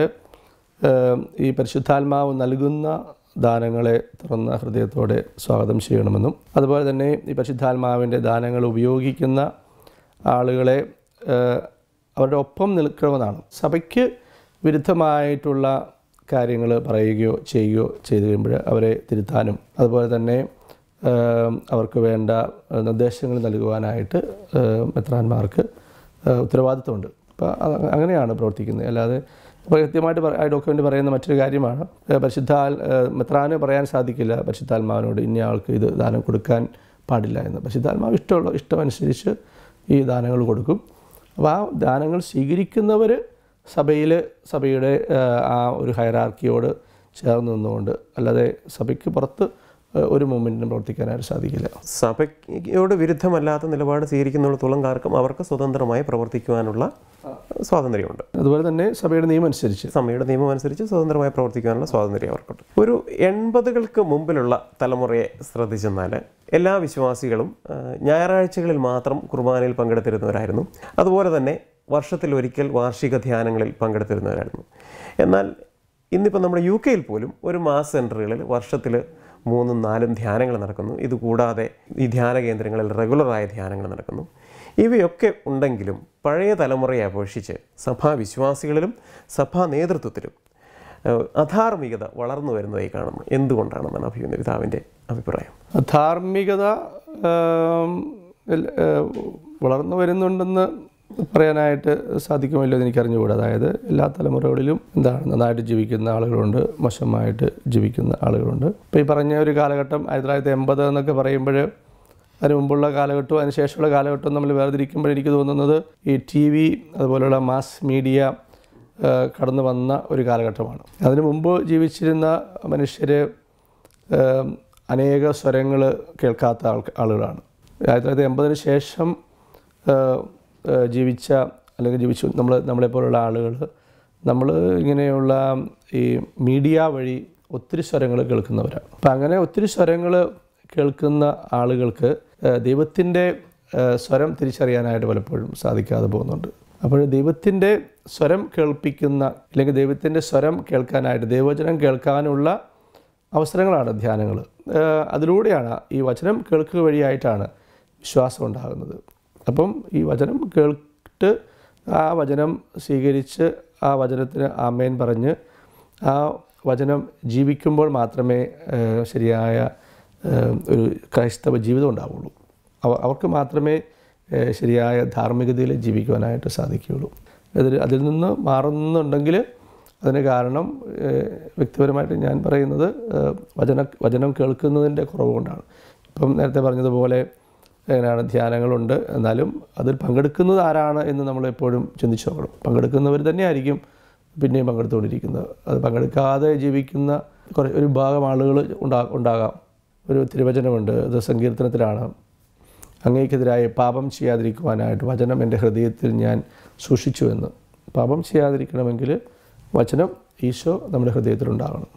ഈ പരിശുദ്ധാത്മാവ് നൽകുന്ന ദാനങ്ങളെ തുറന്ന ഹൃദയത്തോടെ സ്വാഗതം ചെയ്യണമെന്നും അതുപോലെ തന്നെ ഈ പരിശുദ്ധാത്മാവിൻ്റെ ദാനങ്ങൾ ഉപയോഗിക്കുന്ന ആളുകളെ ഏഹ്, അവരുടെ ഒപ്പം നിൽക്കണമെന്നാണ് സഭയ്ക്ക് വിരുദ്ധമായിട്ടുള്ള കാര്യങ്ങൾ പറയുകയോ ചെയ്യുകയോ ചെയ്തു കഴിയുമ്പോൾ അവരെ തിരുത്താനും അതുപോലെ തന്നെ ഏഹ്, അവർക്ക് വേണ്ട ഏഹ്, നിർദ്ദേശങ്ങൾ നൽകുവാനായിട്ട് ഏഹ്, മെത്രാന്മാർക്ക് ഏഹ്, ഉത്തരവാദിത്വമുണ്ട് അപ്പോൾ അ- അങ്ങനെയാണ് പ്രവർത്തിക്കുന്നത് അല്ലാതെ ഇപ്പോൾ കൃത്യമായിട്ട് പറ- ആ ഡോക്യുമെൻ്റ് പറയുന്ന മറ്റൊരു കാര്യമാണ് ഏഹ്, പരിശുദ്ധാൽ ഏഹ്, മെത്രാന് പറയാൻ സാധിക്കില്ല പരിശുദ്ധാത്മാവിനോട് ഇന്ന ആൾക്ക് ഇത് ദാനം കൊടുക്കാൻ പാടില്ല എന്ന് പരിശുദ്ധാത്മാവ് ഇഷ്ടമുള്ള ഇഷ്ടമനുസരിച്ച് ഈ ദാനങ്ങൾ കൊടുക്കും അപ്പോൾ ആ ദാനങ്ങൾ സ്വീകരിക്കുന്നവർ സഭയിൽ സഭയുടെ ആ, ആ ഒരു ഹൈറാർക്കിയോട് ചേർന്ന് നിന്നുകൊണ്ട് അല്ലാതെ സഭയ്ക്ക് പുറത്ത് ആ, ഒരു മൂവ്മെൻറ്റിനും പ്രവർത്തിക്കാനായിട്ട് സാധിക്കില്ല സഭയോട് വിരുദ്ധമല്ലാത്ത നിലപാട് സ്വീകരിക്കുന്നിടത്തോളം കാർക്കും അവർക്ക് സ്വതന്ത്രമായി പ്രവർത്തിക്കുവാനുള്ള സ്വാതന്ത്ര്യമുണ്ട് അതുപോലെ തന്നെ സഭയുടെ നിയമം അനുസരിച്ച് സഭയുടെ നിയമം അനുസരിച്ച് സ്വതന്ത്രമായി പ്രവർത്തിക്കാനുള്ള സ്വാതന്ത്ര്യം അവർക്കുണ്ട് ഒരു എൺപതുകൾക്ക് മുമ്പിലുള്ള തലമുറയെ ശ്രദ്ധിച്ചെന്നാൽ എല്ലാ വിശ്വാസികളും ആ, ഞായറാഴ്ചകളിൽ മാത്രം കുർബാനയിൽ പങ്കെടുത്തിരുന്നവരായിരുന്നു അതുപോലെ തന്നെ വർഷത്തിൽ ഒരിക്കൽ വാർഷിക ധ്യാനങ്ങളിൽ പങ്കെടുത്തിരുന്നവരായിരുന്നു എന്നാൽ ഇന്നിപ്പോൾ നമ്മുടെ യു കെയിൽ പോലും ഒരു മാസ് സെൻറ്ററുകളിൽ വർഷത്തിൽ മൂന്നും നാലും ധ്യാനങ്ങൾ നടക്കുന്നു ഇതുകൂടാതെ ഈ ധ്യാന കേന്ദ്രങ്ങളിൽ റെഗുലറായ ധ്യാനങ്ങൾ നടക്കുന്നു ഇവയൊക്കെ ഉണ്ടെങ്കിലും പഴയ തലമുറയെ അപേക്ഷിച്ച് സഭാ വിശ്വാസികളിലും സഭാ നേതൃത്വത്തിലും ഏഹ്, അധാർമികത വളർന്നു വരുന്നതായി കാണുന്നു എന്തുകൊണ്ടാണെന്നാണ് അഭിയുന്ന പിതാവിൻ്റെ അഭിപ്രായം ധാർമ്മികത ആം, എൽ- ഏ, വളർന്നു വരുന്നുണ്ടെന്ന് പറയാനായിട്ട് സാധിക്കുമല്ലോ എന്ന് എനിക്കറിഞ്ഞുകൂടാ അതായത് എല്ലാ തലമുറകളിലും എന്താണ് നന്നായിട്ട് ജീവിക്കുന്ന ആളുകളുണ്ട് മോശമായിട്ട് ജീവിക്കുന്ന ആളുകളുണ്ട് ഇപ്പോൾ ഈ പറഞ്ഞ ഒരു കാലഘട്ടം ആയിരത്തി തൊള്ളായിരത്തി എൺപത് എന്നൊക്കെ പറയുമ്പോൾ അതിന് മുമ്പുള്ള കാലഘട്ടവും അതിന് ശേഷമുള്ള കാലഘട്ടവും നമ്മൾ വേർതിരിക്കുമ്പോൾ എനിക്ക് തോന്നുന്നത് ഈ ടി വി അതുപോലുള്ള മാസ് മീഡിയ ആ, കടന്നു വന്ന ഒരു കാലഘട്ടമാണ് അതിനു മുമ്പ് ജീവിച്ചിരുന്ന മനുഷ്യർ അനേക സ്വരങ്ങൾ കേൾക്കാത്ത ആൾ ആളുകളാണ് ആയിരത്തി തൊള്ളായിരത്തി എൺപതിന് ശേഷം ആ, ആ, ജീവിച്ച അല്ലെങ്കിൽ ജീവിച്ചു നമ്മൾ നമ്മളെപ്പോലുള്ള ആളുകൾ നമ്മൾ ഇങ്ങനെയുള്ള ഈ മീഡിയ വഴി ഒത്തിരി സ്വരങ്ങൾ കേൾക്കുന്നവരാണ് അപ്പം അങ്ങനെ ഒത്തിരി സ്വരങ്ങൾ കേൾക്കുന്ന ആളുകൾക്ക് ഏഹ്, ദൈവത്തിൻ്റെ ഏഹ്, സ്വരം തിരിച്ചറിയാനായിട്ട് പലപ്പോഴും സാധിക്കാതെ പോകുന്നുണ്ട് അപ്പോൾ ദൈവത്തിൻ്റെ സ്വരം കേൾപ്പിക്കുന്ന അല്ലെങ്കിൽ ദൈവത്തിൻ്റെ സ്വരം കേൾക്കാനായിട്ട് ദൈവവചനം കേൾക്കാനുള്ള അവസരങ്ങളാണ് ധ്യാനങ്ങൾ ഏഹ്, അതിലൂടെയാണ് ഈ വചനം കേൾക്കുക വഴിയായിട്ടാണ് വിശ്വാസം ഉണ്ടാകുന്നത് അപ്പം ഈ വചനം കേട്ട് ആ വചനം സ്വീകരിച്ച് ആ വചനത്തിന് ആമേൻ പറഞ്ഞ് ആ വചനം ജീവിക്കുമ്പോൾ മാത്രമേ ഏഹ്, ശരിയായ ഏഹ്, ഒരു ക്രൈസ്തവ ജീവിതം ഉണ്ടാവുള്ളൂ അവ- അവർക്ക് മാത്രമേ ഏഹ്, ശരിയായ ധാർമ്മികതയിൽ ജീവിക്കുവാനായിട്ട് സാധിക്കുകയുള്ളൂ അതിൽ അതിൽ നിന്ന് മാറുന്നുണ്ടെങ്കിൽ അതിന് കാരണം ഏഹ്, വ്യക്തിപരമായിട്ട് ഞാൻ പറയുന്നത് ഏഹ്, വചന വചനം കേൾക്കുന്നതിൻ്റെ കുറവ് കൊണ്ടാണ് ഇപ്പം നേരത്തെ പറഞ്ഞതുപോലെ എങ്ങനെയാണ് ധ്യാനങ്ങളുണ്ട് എന്നാലും അതിൽ പങ്കെടുക്കുന്നത് ആരാണ് എന്ന് നമ്മൾ എപ്പോഴും ചിന്തിച്ചു നോക്കണം പങ്കെടുക്കുന്നവർ തന്നെയായിരിക്കും പിന്നെയും പങ്കെടുത്തുകൊണ്ടിരിക്കുന്നത് അത് പങ്കെടുക്കാതെ ജീവിക്കുന്ന കുറേ ഒരു ഭാഗം ആളുകൾ ഉണ്ടാ ഉണ്ടാകാം ഒരു തിരുവചനമുണ്ട് അത് സങ്കീർത്തനത്തിലാണ് അങ്ങേക്കെതിരായ പാപം ചെയ്യാതിരിക്കുവാനായിട്ട് വചനം എൻ്റെ ഹൃദയത്തിൽ ഞാൻ സൂക്ഷിച്ചു എന്ന് പാപം ചെയ്യാതിരിക്കണമെങ്കിൽ വചനം ഈശോ നമ്മുടെ ഹൃദയത്തിലുണ്ടാകണം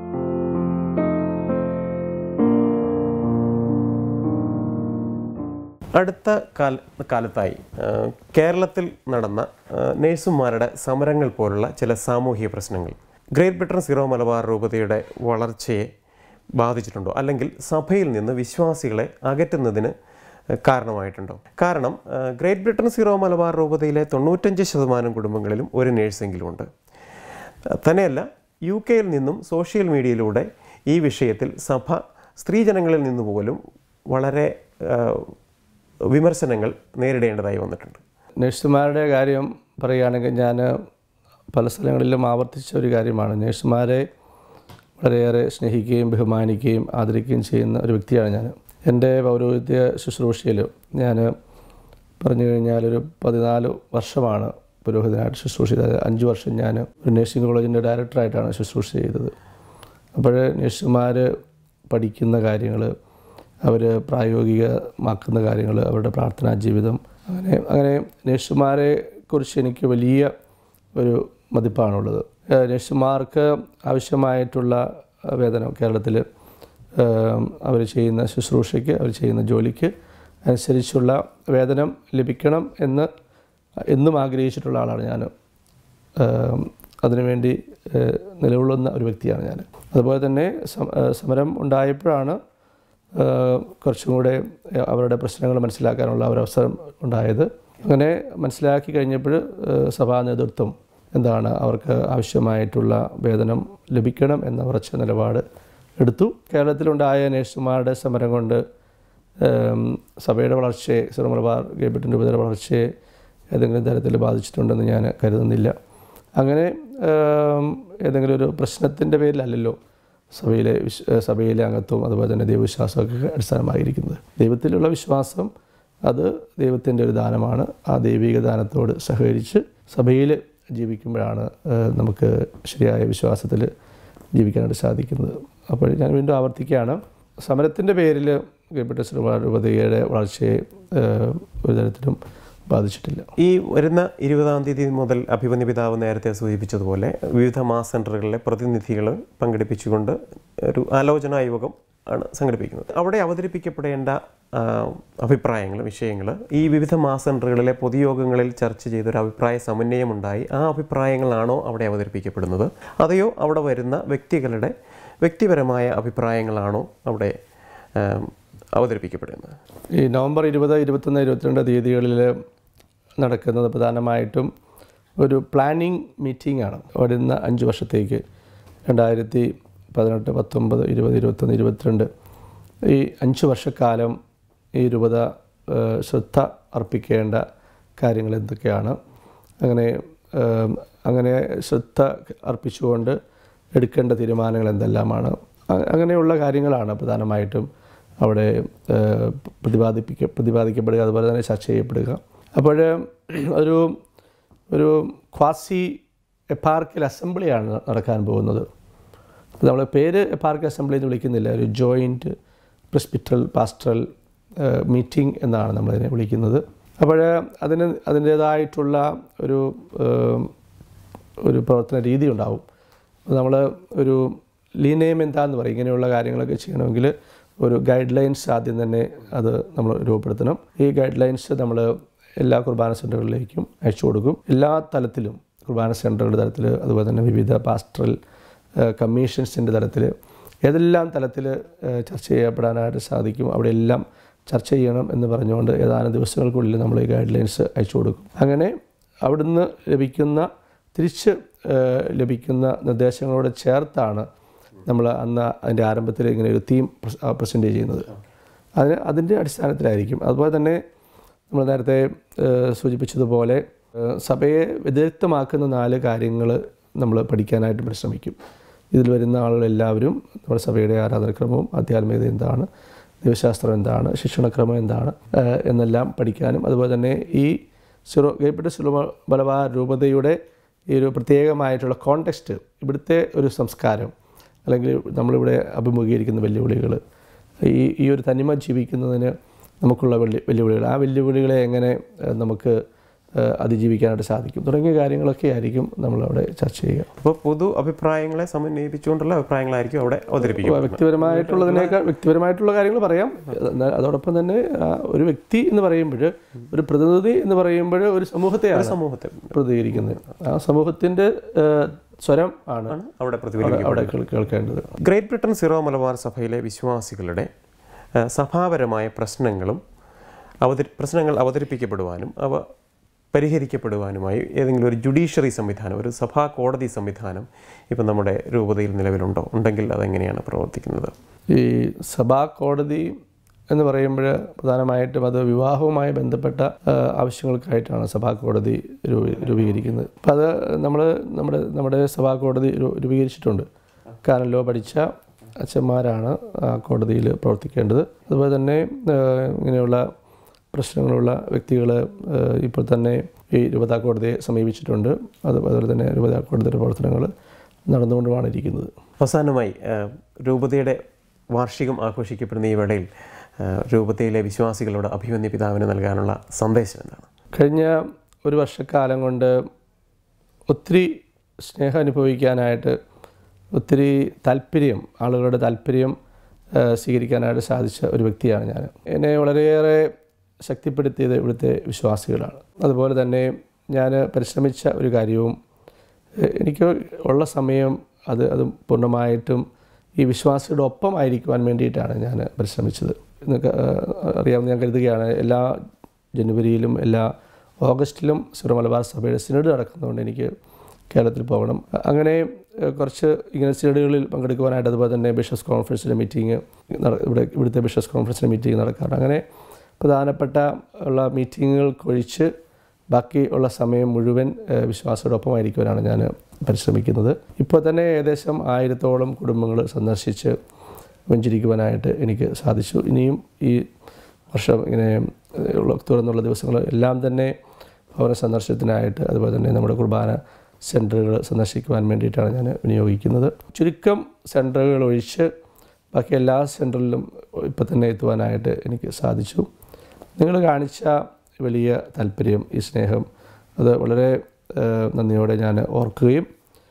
അടുത്ത കാല കാലത്തായി ആ, കേരളത്തിൽ നടന്ന ആ, നേഴ്സുമാരുടെ സമരങ്ങൾ പോലുള്ള ചില സാമൂഹിക പ്രശ്നങ്ങൾ ഗ്രേറ്റ് ബ്രിട്ടൻ സീറോ മലബാർ രൂപതയുടെ വളർച്ചയെ ബാധിച്ചിട്ടുണ്ടോ അല്ലെങ്കിൽ സഭയിൽ നിന്ന് വിശ്വാസികളെ അകറ്റുന്നതിന് കാരണമായിട്ടുണ്ടോ കാരണം ആ, ഗ്രേറ്റ് ബ്രിട്ടൻ സീറോ മലബാർ രൂപതയിലെ തൊണ്ണൂറ്റഞ്ച് ശതമാനം കുടുംബങ്ങളിലും ഒരു നേഴ്സെങ്കിലും ഉണ്ട് തന്നെയല്ല യു കെയിൽ നിന്നും സോഷ്യൽ മീഡിയയിലൂടെ ഈ വിഷയത്തിൽ സഭ സ്ത്രീജനങ്ങളിൽ നിന്ന് പോലും വളരെ ആ, വിമർശനങ്ങൾ നേരിടേണ്ടതായി വന്നിട്ടുണ്ട് നഴ്സുമാരുടെ കാര്യം പറയുകയാണെങ്കിൽ ഞാൻ പല സ്ഥലങ്ങളിലും ആവർത്തിച്ച ഒരു കാര്യമാണ് നഴ്സുമാരെ വളരെയേറെ സ്നേഹിക്കുകയും ബഹുമാനിക്കുകയും ആദരിക്കുകയും ചെയ്യുന്ന ഒരു വ്യക്തിയാണ് ഞാൻ എൻ്റെ പൗരോഹിത്യ ശുശ്രൂഷയിൽ ഞാൻ പറഞ്ഞു കഴിഞ്ഞാൽ ഒരു പതിനാല് വർഷമാണ് പുരോഹിതനായിട്ട് ശുശ്രൂഷ ചെയ്തത് അഞ്ച് വർഷം ഞാൻ ഒരു നഴ്സിംഗ് കോളേജിൻ്റെ ഡയറക്ടറായിട്ടാണ് ശുശ്രൂഷ ചെയ്തത് അപ്പോൾ നഴ്സുമാർ പഠിക്കുന്ന കാര്യങ്ങൾ അവർ പ്രായോഗികമാക്കുന്ന കാര്യങ്ങൾ അവരുടെ പ്രാർത്ഥനാ ജീവിതം അങ്ങനെ അങ്ങനെ നഴ്സുമാരെ കുറിച്ച് എനിക്ക് വലിയ ഒരു മതിപ്പാണുള്ളത് ഏഹ് നഴ്സുമാർക്ക് ആവശ്യമായിട്ടുള്ള വേതനം കേരളത്തിൽ അവർ ചെയ്യുന്ന ശുശ്രൂഷയ്ക്ക് അവർ ചെയ്യുന്ന ജോലിക്ക് അനുസരിച്ചുള്ള വേതനം ലഭിക്കണം എന്ന് എന്നും ആഗ്രഹിച്ചിട്ടുള്ള ആളാണ് ഞാൻ ഏഹ് അതിനുവേണ്ടി ഏഹ് നിലകൊള്ളുന്ന ഒരു വ്യക്തിയാണ് ഞാൻ അതുപോലെ തന്നെ സം- ഏഹ് സമരം ഉണ്ടായപ്പോഴാണ് ഏഹ് കുറച്ചും കൂടെ ഏഹ് അവരുടെ പ്രശ്നങ്ങൾ മനസ്സിലാക്കാനുള്ള ഒരു അവസരം ഉണ്ടായത് അങ്ങനെ മനസ്സിലാക്കി കഴിഞ്ഞപ്പോൾ ഏഹ് സഭാ നേതൃത്വം എന്താണ് അവർക്ക് ആവശ്യമായിട്ടുള്ള വേതനം ലഭിക്കണം എന്ന ഉറച്ച നിലപാട് എടുത്തു കേരളത്തിലുണ്ടായ നേഴ്സുമാരുടെ സമരം കൊണ്ട് ഏം, സഭയുടെ വളർച്ചയെ സിറമലബാർ ഗേബിട്ടിൻ രൂപതയുടെ വളർച്ചയെ ഏതെങ്കിലും തരത്തിൽ ബാധിച്ചിട്ടുണ്ടെന്ന് ഞാൻ കരുതുന്നില്ല അങ്ങനെ ഏം, ഏതെങ്കിലും ഒരു പ്രശ്നത്തിൻ്റെ പേരിലല്ലല്ലോ സഭയിലെ വിശ് ഏ, സഭയിലെ അംഗത്വം അതുപോലെ തന്നെ ദൈവവിശ്വാസമൊക്കെ അടിസ്ഥാനമായിരിക്കുന്നത് ദൈവത്തിലുള്ള വിശ്വാസം അത് ദൈവത്തിൻ്റെ ഒരു ദാനമാണ് ആ ദൈവിക ദാനത്തോട് സഹകരിച്ച് സഭയിൽ ജീവിക്കുമ്പോഴാണ് ഏ, നമുക്ക് ശരിയായ വിശ്വാസത്തിൽ ജീവിക്കാനായിട്ട് സാധിക്കുന്നത് അപ്പോൾ ഞാൻ വീണ്ടും ആവർത്തിക്കുകയാണ് സമരത്തിൻ്റെ പേരിൽ ഗേബിട്ട രൂപതയുടെ വളർച്ചയെ ഏ, ഒരു തരത്തിലും ബാധിച്ചിട്ടില്ല ഈ വരുന്ന ഇരുപതാം തീയതി മുതൽ അഭിമന്യ പിതാവ് നേരത്തെ സൂചിപ്പിച്ചതുപോലെ വിവിധ മാസ് സെൻ്ററുകളിലെ പ്രതിനിധികൾ പങ്കെടുപ്പിച്ചുകൊണ്ട് ഒരു ആലോചനാ യോഗം ആണ് സംഘടിപ്പിക്കുന്നത് അവിടെ അവതരിപ്പിക്കപ്പെടേണ്ട ആ, അഭിപ്രായങ്ങൾ വിഷയങ്ങൾ ഈ വിവിധ മാസ് സെൻ്ററുകളിലെ പൊതുയോഗങ്ങളിൽ ചർച്ച ചെയ്തൊരു അഭിപ്രായ സമന്വയമുണ്ടായി ആ അഭിപ്രായങ്ങളാണോ അവിടെ അവതരിപ്പിക്കപ്പെടുന്നത് അതെയോ അവിടെ വരുന്ന വ്യക്തികളുടെ വ്യക്തിപരമായ അഭിപ്രായങ്ങളാണോ അവിടെ ആ, അവതരിപ്പിക്കപ്പെടുന്നത് ഈ നവംബർ ഇരുപത് ഇരുപത്തൊന്ന് ഇരുപത്തിരണ്ട് തീയതികളിൽ നടക്കുന്നത് പ്രധാനമായിട്ടും ഒരു പ്ലാനിംഗ് മീറ്റിംഗ് ആണ് വരുന്ന അഞ്ച് വർഷത്തേക്ക് രണ്ടായിരത്തി പതിനെട്ട് പത്തൊമ്പത് ഇരുപത് ഇരുപത്തൊന്ന് ഇരുപത്തിരണ്ട് ഈ അഞ്ച് വർഷക്കാലം ഈ രൂപത ഏഹ്, ശ്രദ്ധ അർപ്പിക്കേണ്ട കാര്യങ്ങൾ എന്തൊക്കെയാണ് അങ്ങനെ ഏഹ്, അങ്ങനെ ശ്രദ്ധ അർപ്പിച്ചുകൊണ്ട് എടുക്കേണ്ട തീരുമാനങ്ങൾ എന്തെല്ലാമാണ് അ- അങ്ങനെയുള്ള കാര്യങ്ങളാണ് പ്രധാനമായിട്ടും അവിടെ ഏഹ്, പ്രതിപാദിപ്പിക്ക പ്രതിപാദിക്കപ്പെടുക അതുപോലെ തന്നെ ചർച്ച ചെയ്യപ്പെടുക അപ്പോൾ ഒരു ഒരു ക്വാസി എപ്പാർക്കൽ അസംബ്ലിയാണ് നടക്കാൻ പോകുന്നത് നമ്മൾ പേര് പാർക്ക് അസംബ്ലി എന്ന് വിളിക്കുന്നില്ല ഒരു ജോയിൻറ്റ് പ്രിസ്പിറ്റൽ പാസ്റ്ററൽ മീറ്റിംഗ് എന്നാണ് നമ്മളതിനെ വിളിക്കുന്നത് അപ്പോൾ അതിന് അതിൻ്റേതായിട്ടുള്ള ഒരു ഏഹ്, ഒരു പ്രവർത്തന രീതി ഉണ്ടാവും നമ്മൾ ഒരു ലീനയം എന്താന്ന് പറയും ഇങ്ങനെയുള്ള കാര്യങ്ങളൊക്കെ ചെയ്യണമെങ്കിൽ ഒരു ഗൈഡ് ലൈൻസ് ആദ്യം തന്നെ അത് നമ്മൾ രൂപപ്പെടുത്തണം ഈ ഗൈഡ് ലൈൻസ് നമ്മൾ എല്ലാ കുർബാന സെൻ്ററുകളിലേക്കും അയച്ചു കൊടുക്കും എല്ലാ തലത്തിലും കുർബാന സെൻ്ററുകളുടെ തലത്തിൽ അതുപോലെ തന്നെ വിവിധ പാസ്റ്ററൽ കമ്മീഷൻസിൻ്റെ തലത്തിൽ ഏതെല്ലാം തലത്തിൽ ചർച്ച ചെയ്യപ്പെടാനായിട്ട് സാധിക്കും അവിടെയെല്ലാം ചർച്ച ചെയ്യണം എന്ന് പറഞ്ഞുകൊണ്ട് ഏതാനും ദിവസങ്ങൾക്കുള്ളിൽ നമ്മൾ ഈ ഗൈഡ് ലൈൻസ് അയച്ചു കൊടുക്കും അങ്ങനെ അവിടുന്ന് ലഭിക്കുന്ന തിരിച്ച് ഏഹ്, ലഭിക്കുന്ന നിർദ്ദേശങ്ങളോട് ചേർത്താണ് നമ്മൾ അന്ന് അതിൻ്റെ ആരംഭത്തിൽ ഇങ്ങനെ ഒരു തീം പ്രസൻറ്റ് ചെയ്യുന്നത് അതിന് അതിൻ്റെ അടിസ്ഥാനത്തിലായിരിക്കും അതുപോലെ തന്നെ നമ്മൾ നേരത്തെ ഏഹ്, സൂചിപ്പിച്ചതുപോലെ ഏഹ്, സഭയെ വ്യതിരിക്തമാക്കുന്ന നാല് കാര്യങ്ങൾ നമ്മൾ പഠിക്കാനായിട്ട് പരിശ്രമിക്കും ഇതിൽ വരുന്ന ആളുകളെല്ലാവരും നമ്മുടെ സഭയുടെ ആരാധനക്രമവും ആധ്യാത്മികത എന്താണ് ദൈവശാസ്ത്രം എന്താണ് ശിക്ഷണക്രമം എന്താണ് ഏഹ്, എന്നെല്ലാം പഠിക്കാനും അതുപോലെ തന്നെ ഈ സിറോ ഗേപ്പിട്ട സിറോ ബലവാർ രൂപതയുടെ ഈ ഒരു പ്രത്യേകമായിട്ടുള്ള കോണ്ടെക്സ്റ്റ് ഇവിടുത്തെ ഒരു സംസ്കാരം അല്ലെങ്കിൽ നമ്മളിവിടെ അഭിമുഖീകരിക്കുന്ന വെല്ലുവിളികൾ ഈ ഈ ഒരു തനിമ ജീവിക്കുന്നതിന് നമുക്കുള്ള വെള്ളി വെല്ലുവിളികൾ ആ വെല്ലുവിളികളെ എങ്ങനെ ഏഹ്, നമുക്ക് ഏഹ്, അതിജീവിക്കാനായിട്ട് സാധിക്കും തുടങ്ങിയ കാര്യങ്ങളൊക്കെ ആയിരിക്കും നമ്മളവിടെ ചർച്ച ചെയ്യുക അപ്പോൾ പൊതു അഭിപ്രായങ്ങളെ സമന്വയിപ്പിച്ചുകൊണ്ടുള്ള അഭിപ്രായങ്ങളായിരിക്കും അവിടെ അവതരിപ്പിക്കും വ്യക്തിപരമായിട്ടുള്ളതിനേക്കാൾ വ്യക്തിപരമായിട്ടുള്ള കാര്യങ്ങൾ പറയാം എന്നാൽ അതോടൊപ്പം തന്നെ ആ, ഒരു വ്യക്തി എന്ന് പറയുമ്പോൾ ഒരു പ്രതിനിധി എന്ന് പറയുമ്പോൾ ഒരു സമൂഹത്തെയാണ് സമൂഹത്തെ പ്രതികരിക്കുന്നത് ആ സമൂഹത്തിൻ്റെ ഏഹ്, സ്വരം ആണ് ആണ് അവിടെ പ്രതിഫലിക്കും അവിടെ കേൾ- കേൾക്കേണ്ടത് ഗ്രേറ്റ് ബ്രിട്ടൻ സിറോ മലബാർ സഭയിലെ വിശ്വാസികളുടെ ആ, സഭാപരമായ പ്രശ്നങ്ങളും അവതരി പ്രശ്നങ്ങൾ അവതരിപ്പിക്കപ്പെടുവാനും അവ പരിഹരിക്കപ്പെടുവാനുമായി ഏതെങ്കിലും ഒരു ജുഡീഷ്യറി സംവിധാനം ഒരു സഭാ കോടതി സംവിധാനം ഇപ്പം നമ്മുടെ രൂപതയിൽ നിലവിലുണ്ടോ ഉണ്ടെങ്കിൽ അതെങ്ങനെയാണ് പ്രവർത്തിക്കുന്നത് ഈ സഭാ കോടതി എന്ന് പറയുമ്പോൾ പ്രധാനമായിട്ടും അത് വിവാഹവുമായി ബന്ധപ്പെട്ട ആ, ആവശ്യങ്ങൾക്കായിട്ടാണ് സഭാ കോടതി രൂപ- രൂപീകരിക്കുന്നത് അപ്പം അത് നമ്മൾ നമ്മുടെ നമ്മുടെ സഭാ കോടതി രൂ- രൂപീകരിച്ചിട്ടുണ്ട് കാരണം ലോ പഠിച്ച അച്ഛന്മാരാണ് ആ കോടതിയിൽ പ്രവർത്തിക്കേണ്ടത് അതുപോലെ തന്നെ ആ, ഇങ്ങനെയുള്ള പ്രശ്നങ്ങളുള്ള വ്യക്തികൾ ഇപ്പോൾ തന്നെ ഈ രൂപതാ കോടതിയെ സമീപിച്ചിട്ടുണ്ട് അത് അതുപോലെ തന്നെ രൂപതാ കോടതിയുടെ പ്രവർത്തനങ്ങൾ നടന്നുകൊണ്ടുമാണ് ഇരിക്കുന്നത് അവസാനമായി ആ, രൂപതയുടെ വാർഷികം ആഘോഷിക്കപ്പെടുന്ന ഈ വേളയിൽ ആ, രൂപതയിലെ വിശ്വാസികളോട് അഭിമന്യ പിതാവിന് നൽകാനുള്ള സന്ദേശം എന്താണ് കഴിഞ്ഞ ഒരു വർഷക്കാലം കൊണ്ട് ഒത്തിരി സ്നേഹം അനുഭവിക്കാനായിട്ട് ഒത്തിരി താല്പര്യം ആളുകളുടെ താല്പര്യം ആ, സ്വീകരിക്കാനായിട്ട് സാധിച്ച ഒരു വ്യക്തിയാണ് ഞാൻ എന്നെ വളരെയേറെ ശക്തിപ്പെടുത്തിയത് ഇവിടുത്തെ വിശ്വാസികളാണ് അതുപോലെ തന്നെ ഞാൻ പരിശ്രമിച്ച ഒരു കാര്യവും എ- എനിക്ക് ഉള്ള സമയം അത് അത് പൂർണ്ണമായിട്ടും ഈ വിശ്വാസിയുടെ ഒപ്പം ആയിരിക്കുവാൻ വേണ്ടിയിട്ടാണ് ഞാൻ പരിശ്രമിച്ചത് നിങ്ങൾക്ക് അറിയാമെന്ന് ഞാൻ കരുതുകയാണ് എല്ലാ ജനുവരിയിലും എല്ലാ ഓഗസ്റ്റിലും സിറോ മലബാർ സഭയുടെ സിനഡ് നടക്കുന്നതുകൊണ്ട് എനിക്ക് കേരളത്തിൽ പോകണം അ- അങ്ങനെ ഏഹ്, കുറച്ച് ഇങ്ങനെ സിനഡുകളിൽ പങ്കെടുക്കുവാനായിട്ട് അതുപോലെ തന്നെ ബിഷസ് കോൺഫറൻസിൻ്റെ മീറ്റിംഗ് ഇവിടെ ഇവിടുത്തെ ബിഷസ് കോൺഫറൻസിൻ്റെ മീറ്റിംഗ് നടക്കാറുണ്ട് അങ്ങനെ പ്രധാനപ്പെട്ട ഉള്ള മീറ്റിങ്ങുകൾക്കൊഴിച്ച് ബാക്കി ഉള്ള സമയം മുഴുവൻ ഏഹ്, വിശ്വാസത്തോടൊപ്പമായിരിക്കുവാനാണ് ഞാൻ പരിശ്രമിക്കുന്നത് ഇപ്പോൾ തന്നെ ഏകദേശം ആയിരത്തോളം കുടുംബങ്ങൾ സന്ദർശിച്ച് വെഞ്ചരിക്കുവാനായിട്ട് എനിക്ക് സാധിച്ചു ഇനിയും ഈ വർഷം ഇങ്ങനെ ഏഹ്, ഉള്ള തുറന്നുള്ള ദിവസങ്ങൾ എല്ലാം തന്നെ ഭവന സന്ദർശനത്തിനായിട്ട് അതുപോലെ തന്നെ നമ്മുടെ കുർബാന സെൻറ്ററുകൾ സന്ദർശിക്കുവാൻ വേണ്ടിയിട്ടാണ് ഞാൻ വിനിയോഗിക്കുന്നത് ചുരുക്കം സെൻറ്ററുകൾ ഒഴിച്ച് ബാക്കി എല്ലാ സെൻറ്ററിലും ഇപ്പം തന്നെ എത്തുവാനായിട്ട് എനിക്ക് സാധിച്ചു നിങ്ങൾ കാണിച്ച വലിയ താല്പര്യം ഈ സ്നേഹം അത് വളരെ ഏഹ്, നന്ദിയോടെ ഞാൻ ഓർക്കുകയും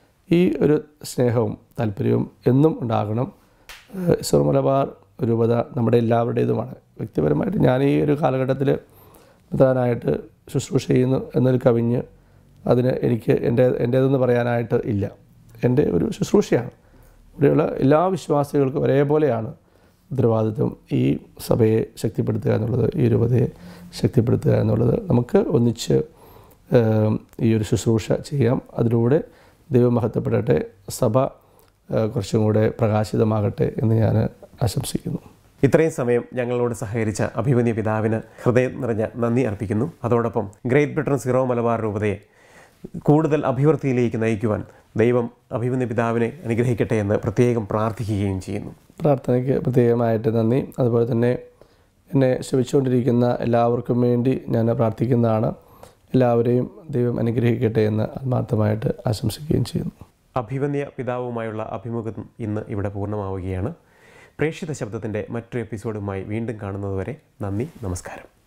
ഈ ഒരു സ്നേഹവും താല്പര്യവും എന്നും ഉണ്ടാകണം ഏഹ്, ഇസ്ലാം മലബാർ രൂപത നമ്മുടെ എല്ലാവരുടേതുമാണ് വ്യക്തിപരമായിട്ട് ഞാൻ ഈ ഒരു കാലഘട്ടത്തിൽ പ്രധാനമായിട്ട് ശുശ്രൂഷ ചെയ്യുന്നു എന്നതിൽ കവിഞ്ഞ് അതിന് എനിക്ക് എൻ്റെ എൻ്റേതെന്ന് പറയാനായിട്ട് ഇല്ല എൻ്റെ ഒരു ശുശ്രൂഷയാണ് ഇവിടെയുള്ള എല്ലാ വിശ്വാസികൾക്കും ഒരേപോലെയാണ് ഉത്തരവാദിത്വം ഈ സഭയെ ശക്തിപ്പെടുത്തുക എന്നുള്ളത് ഈ രൂപതയെ ശക്തിപ്പെടുത്തുക എന്നുള്ളത് നമുക്ക് ഒന്നിച്ച് ഏം, ഈ ഒരു ശുശ്രൂഷ ചെയ്യാം അതിലൂടെ ദൈവം മഹത്വപ്പെടട്ടെ സഭ ഏഹ്, കുറച്ചും കൂടെ പ്രകാശിതമാകട്ടെ എന്ന് ഞാൻ ആശംസിക്കുന്നു ഇത്രയും സമയം ഞങ്ങളോട് സഹകരിച്ച അഭിമന്യ പിതാവിന് ഹൃദയം നിറഞ്ഞ നന്ദി അർപ്പിക്കുന്നു അതോടൊപ്പം ഗ്രേറ്റ് ബ്രിട്ടൻ സീറോ മലബാർ രൂപതയെ കൂടുതൽ അഭിവൃദ്ധിയിലേക്ക് നയിക്കുവാൻ ദൈവം അഭിമന്യ പിതാവിനെ അനുഗ്രഹിക്കട്ടെ എന്ന് പ്രത്യേകം പ്രാർത്ഥിക്കുകയും ചെയ്യുന്നു പ്രാർത്ഥനയ്ക്ക് പ്രത്യേകമായിട്ട് നന്ദി അതുപോലെ തന്നെ എന്നെ ശ്രമിച്ചുകൊണ്ടിരിക്കുന്ന എല്ലാവർക്കും വേണ്ടി ഞാൻ പ്രാർത്ഥിക്കുന്നതാണ് എല്ലാവരെയും ദൈവം അനുഗ്രഹിക്കട്ടെ എന്ന് ആത്മാർത്ഥമായിട്ട് ആശംസിക്കുകയും ചെയ്യുന്നു അഭിമന്യ പിതാവുമായുള്ള അഭിമുഖം ഇന്ന് ഇവിടെ പൂർണ്ണമാവുകയാണ് പ്രേക്ഷിത ശബ്ദത്തിൻ്റെ മറ്റൊരു എപ്പിസോഡുമായി വീണ്ടും കാണുന്നതുവരെ നന്ദി നമസ്കാരം